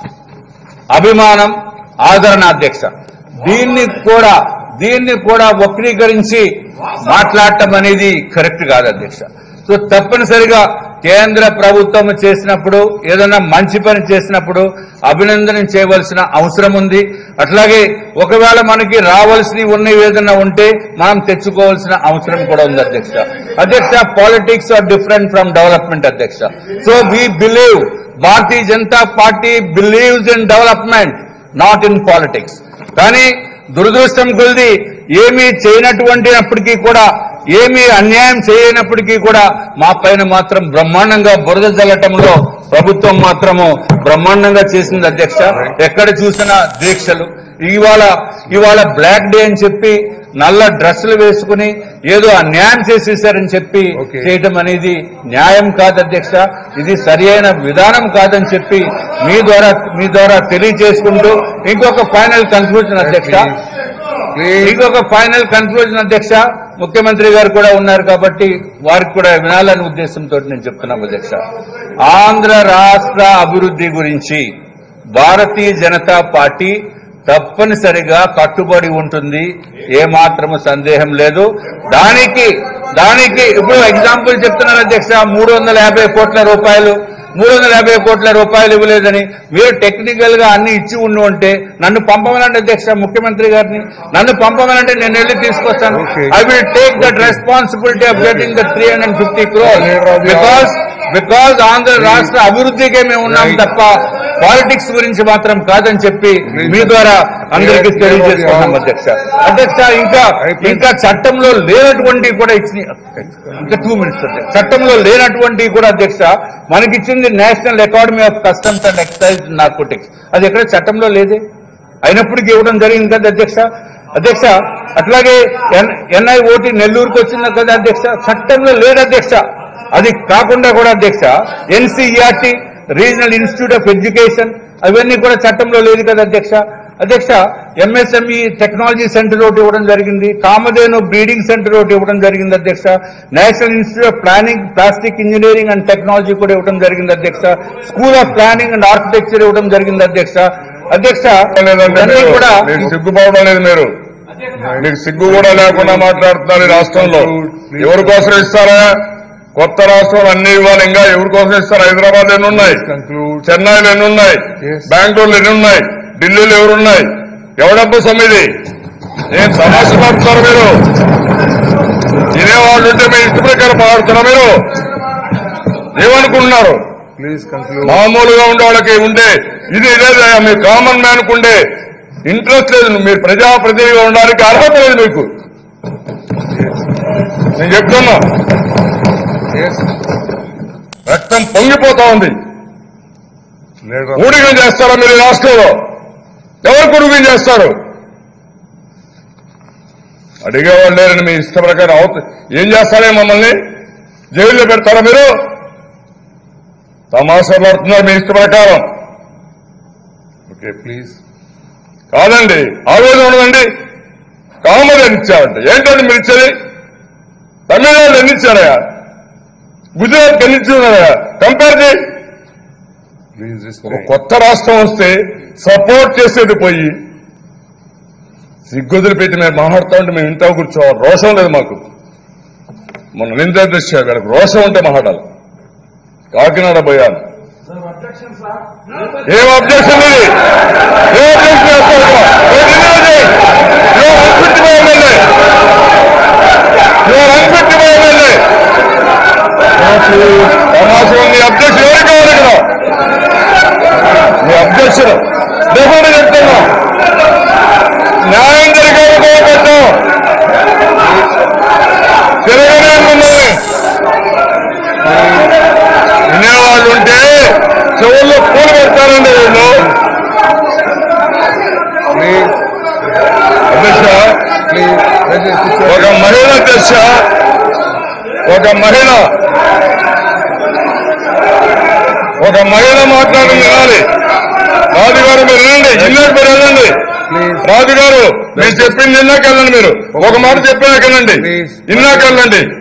అభిమానం ఆదరణ అధ్యక్ష దీన్ని కూడా దీన్ని కూడా వక్రీకరించి మాట్లాడటం అనేది కరెక్ట్ కాదు అధ్యక్ష సో తప్పనిసరిగా కేంద్ర ప్రభుత్వం చేసినప్పుడు ఏదైనా మంచి పని చేసినప్పుడు అభినందన చేయవలసిన అవసరం ఉంది అట్లాగే ఒకవేళ మనకి రావాల్సినవి ఉన్నవి ఏదైనా ఉంటే మనం తెచ్చుకోవాల్సిన అవసరం కూడా ఉంది అధ్యక్ష అధ్యక్ష politics are different from development అధ్యక్ష so we believe Bharatiya Janata party believes in development not in politics కానీ దురదృష్టం కొలిది ఏమీ చేయనటువంటినప్పటికీ కూడా ఏమీ అన్యాయం చేయనప్పటికీ కూడా మా పైన మాత్రం బ్రహ్మాండంగా బురద జల్లటంలో ప్రభుత్వం మాత్రము బ్రహ్మాండంగా చేసింది అధ్యక్ష ఎక్కడ చూసినా దీక్షలు ఇవాళ ఇవాళ బ్లాక్ డే అని చెప్పి నల్ల డ్రెస్సులు వేసుకుని ఏదో అన్యాయం చేసేసారని చెప్పి Okay. చేయటం అనేది న్యాయం కాదు అధ్యక్ష ఇది సరి అయిన విధానం కాదని చెప్పి మీ ద్వారా మీ ద్వారా తెలియజేసుకుంటూ ఇంకొక ఫైనల్ కన్క్లూజన్ అధ్యక్ష ప్లీజ్ ఇంకొక ఫైనల్ కన్క్లూజన్ అధ్యక్ష ముఖ్యమంత్రి గారు కూడా ఉన్నారు కాబట్టి వారికి కూడా వినాలనే ఉద్దేశంతో నేను చెప్తున్నాను అధ్యక్ష ఆంధ్ర రాష్ట్ర అభివృద్ధి గురించి భారతీయ జనతా పార్టీ తప్పనిసరిగా కట్టుబడి ఉంటుంది ఏమాత్రము సందేహం లేదు దానికి దానికి ఇప్పుడు ఎగ్జాంపుల్ చెప్తున్నారు అధ్యక్ష మూడు వందల యాభై కోట్ల రూపాయలు మూడు వందల యాభై కోట్ల రూపాయలు ఇవ్వలేదని మీరు టెక్నికల్ గా అన్ని ఇచ్చి ఉండి ఉంటే నన్ను పంపమనండి అధ్యక్ష ముఖ్యమంత్రి గారిని నన్ను పంపమనంటే నేను వెళ్ళి తీసుకొస్తాను Okay. I will take that responsibility of getting the three hundred fifty crore because because Andhra రాష్ట్ర అభివృద్ధికే మేము ఉన్నాం Right. తప్ప పాలిటిక్స్ గురించి మాత్రం కాదని చెప్పి మీ ద్వారా అందరికీ Clear- తెలియజేసుకున్నాం అధ్యక్ష అధ్యక్ష ఇంకా అయిపోయింది. ఇంకా చట్టంలో లేనటువంటి కూడా ఇచ్చిన ఇంకా టూ మినిట్స్ అధ్యక్ష చట్టంలో లేనటువంటి కూడా అధ్యక్ష మనకిచ్చింది national academy of customs and excise narcotics అది ఎక్కడ చట్టంలో లేదే అయినప్పటికీ ఇవ్వడం జరిగింది కదా అధ్యక్ష అధ్యక్ష అట్లాగే ఎన్ఐఓటి నెల్లూరుకు వచ్చింది కదా అధ్యక్ష చట్టంలో లేదు అధ్యక్ష అది కాకుండా కూడా అధ్యక్ష NCERT regional institute of education అవన్నీ కూడా చట్టంలో లేదు కదా అధ్యక్ష అధ్యక్ష ఎంఎస్ఎంఈ టెక్నాలజీ సెంటర్ ఒకటి ఇవ్వడం జరిగింది కామధేను బ్రీడింగ్ సెంటర్ ఒకటి ఇవ్వడం జరిగింది అధ్యక్ష national institute of planning plastic engineering and technology కూడా ఇవ్వడం జరిగింది అధ్యక్ష school of planning and architecture ఇవ్వడం జరిగింది అధ్యక్ష అధ్యక్ష లేదంటే ఇవన్నీ మీరు కూడా మీకు సిగ్గుపోవడం లేదు మీరు మీకు సిగ్గు కూడా లేకుండా మాట్లాడుతున్నారు ఈ రాష్ట్రంలో ఎవరి కోసం ఇస్తారా కొత్త రాష్ట్రాలు అన్ని ఇవ్వాలి ఇంకా ఎవరి కోసం ఇస్తారు హైదరాబాద్ ఎన్ని ఉన్నాయి conclude. చెన్నైలో ఎన్ని ఉన్నాయి Yes. బెంగళూరులో ఎన్ని ఉన్నాయి ఢిల్లీలో ఎవరున్నాయి ఎవడబ్బు సమిది ఏం సమస్య పడుతున్నారు మీరు తినేవాళ్ళు ఉంటే మీ ఇంటి ప్రకారం మాట్లాడుతున్నా మీరు ఏమనుకుంటున్నారు ప్లీజ్ కంక్లూడ్ మామూలుగా ఉండే వాళ్ళకి ఉండే ఇది లేదు మీ కామన్ మ్యాన్ ఉండే ఇంట్రెస్ట్ లేదు మీరు ప్రజాప్రతినిధిగా ఉండడానికి అర్హత లేదు మీకు నేను చెప్తున్నా ఎస్ రక్తం పొంగిపోతా ఉంది లీడర్ ఊడిగం చేస్తారా మీరు ఈ రాష్ట్రంలో ఎవరు కుడుగం చేస్తారు అడిగేవాళ్ళు లేరని మీ ఇష్ట ప్రకారం అవుత ఏం చేస్తారే మమ్మల్ని జైల్లో పెడతారా మీరు తమాషా పడుతున్నారు మీ ఇష్ట ప్రకారం ఓకే ప్లీజ్ కాదండి ఆవేదన ఉండదండి కామన్ అని ఇచ్చారంట ఏంటండి మీరు ఇచ్చేది తమిళనాడు ఎన్ని ఇచ్చారయా గుజరాత్ ఎన్ని ఇచ్చారయా కంపేర్ చేయి ప్లీజ్ ఒక కొత్త రాష్ట్రం వస్తే సపోర్ట్ చేసేది పోయి సిగ్గుదులు పెట్టి మేము మాట్లాడుతూ ఉంటే మేము ఇంట్లో కూర్చోవాలి రోషం లేదు మాకు మొన్న నింద దృష్ట్యా వీళ్ళకి రోషం ఉంటే మాట్లాడాలి కాకినాడ పోయాను ఏం అబ్జెక్షన్ ఇది ఏం అబ్జెక్షన్ చేస్తావు? ఏ deny చేయి. You are unfit to be MLA. You are unfit to be MLA. తమాషా ఉంది అబ్జెక్షన్ ఎవరికి కావాలి ఇక్కడ మీ అబ్జెక్షన్ డెఫినెట్ చెప్తున్నా న్యాయం జరిగే పెట్టాం తిరగనే మిమ్మల్ని వినేవాళ్ళు ఉంటే చెవుల్లో పూలు పెడతారండి వీళ్ళు ప్లీజ్ అధ్యక్ష ప్లీజ్ ఒక మహిళ అధ్యక్ష ఒక మహిళ ఒక మహిళ మాట్లాడడం వినాలి రాజు గారు మీరు వినండి ఇన్నాక మీరు వెళ్ళండి రాజు గారు మీరు చెప్పింది ఇన్నాక వెళ్ళండి మీరు ఒక మాట చెప్పాక వెళ్ళండి Please. ఇన్నాక వెళ్ళండి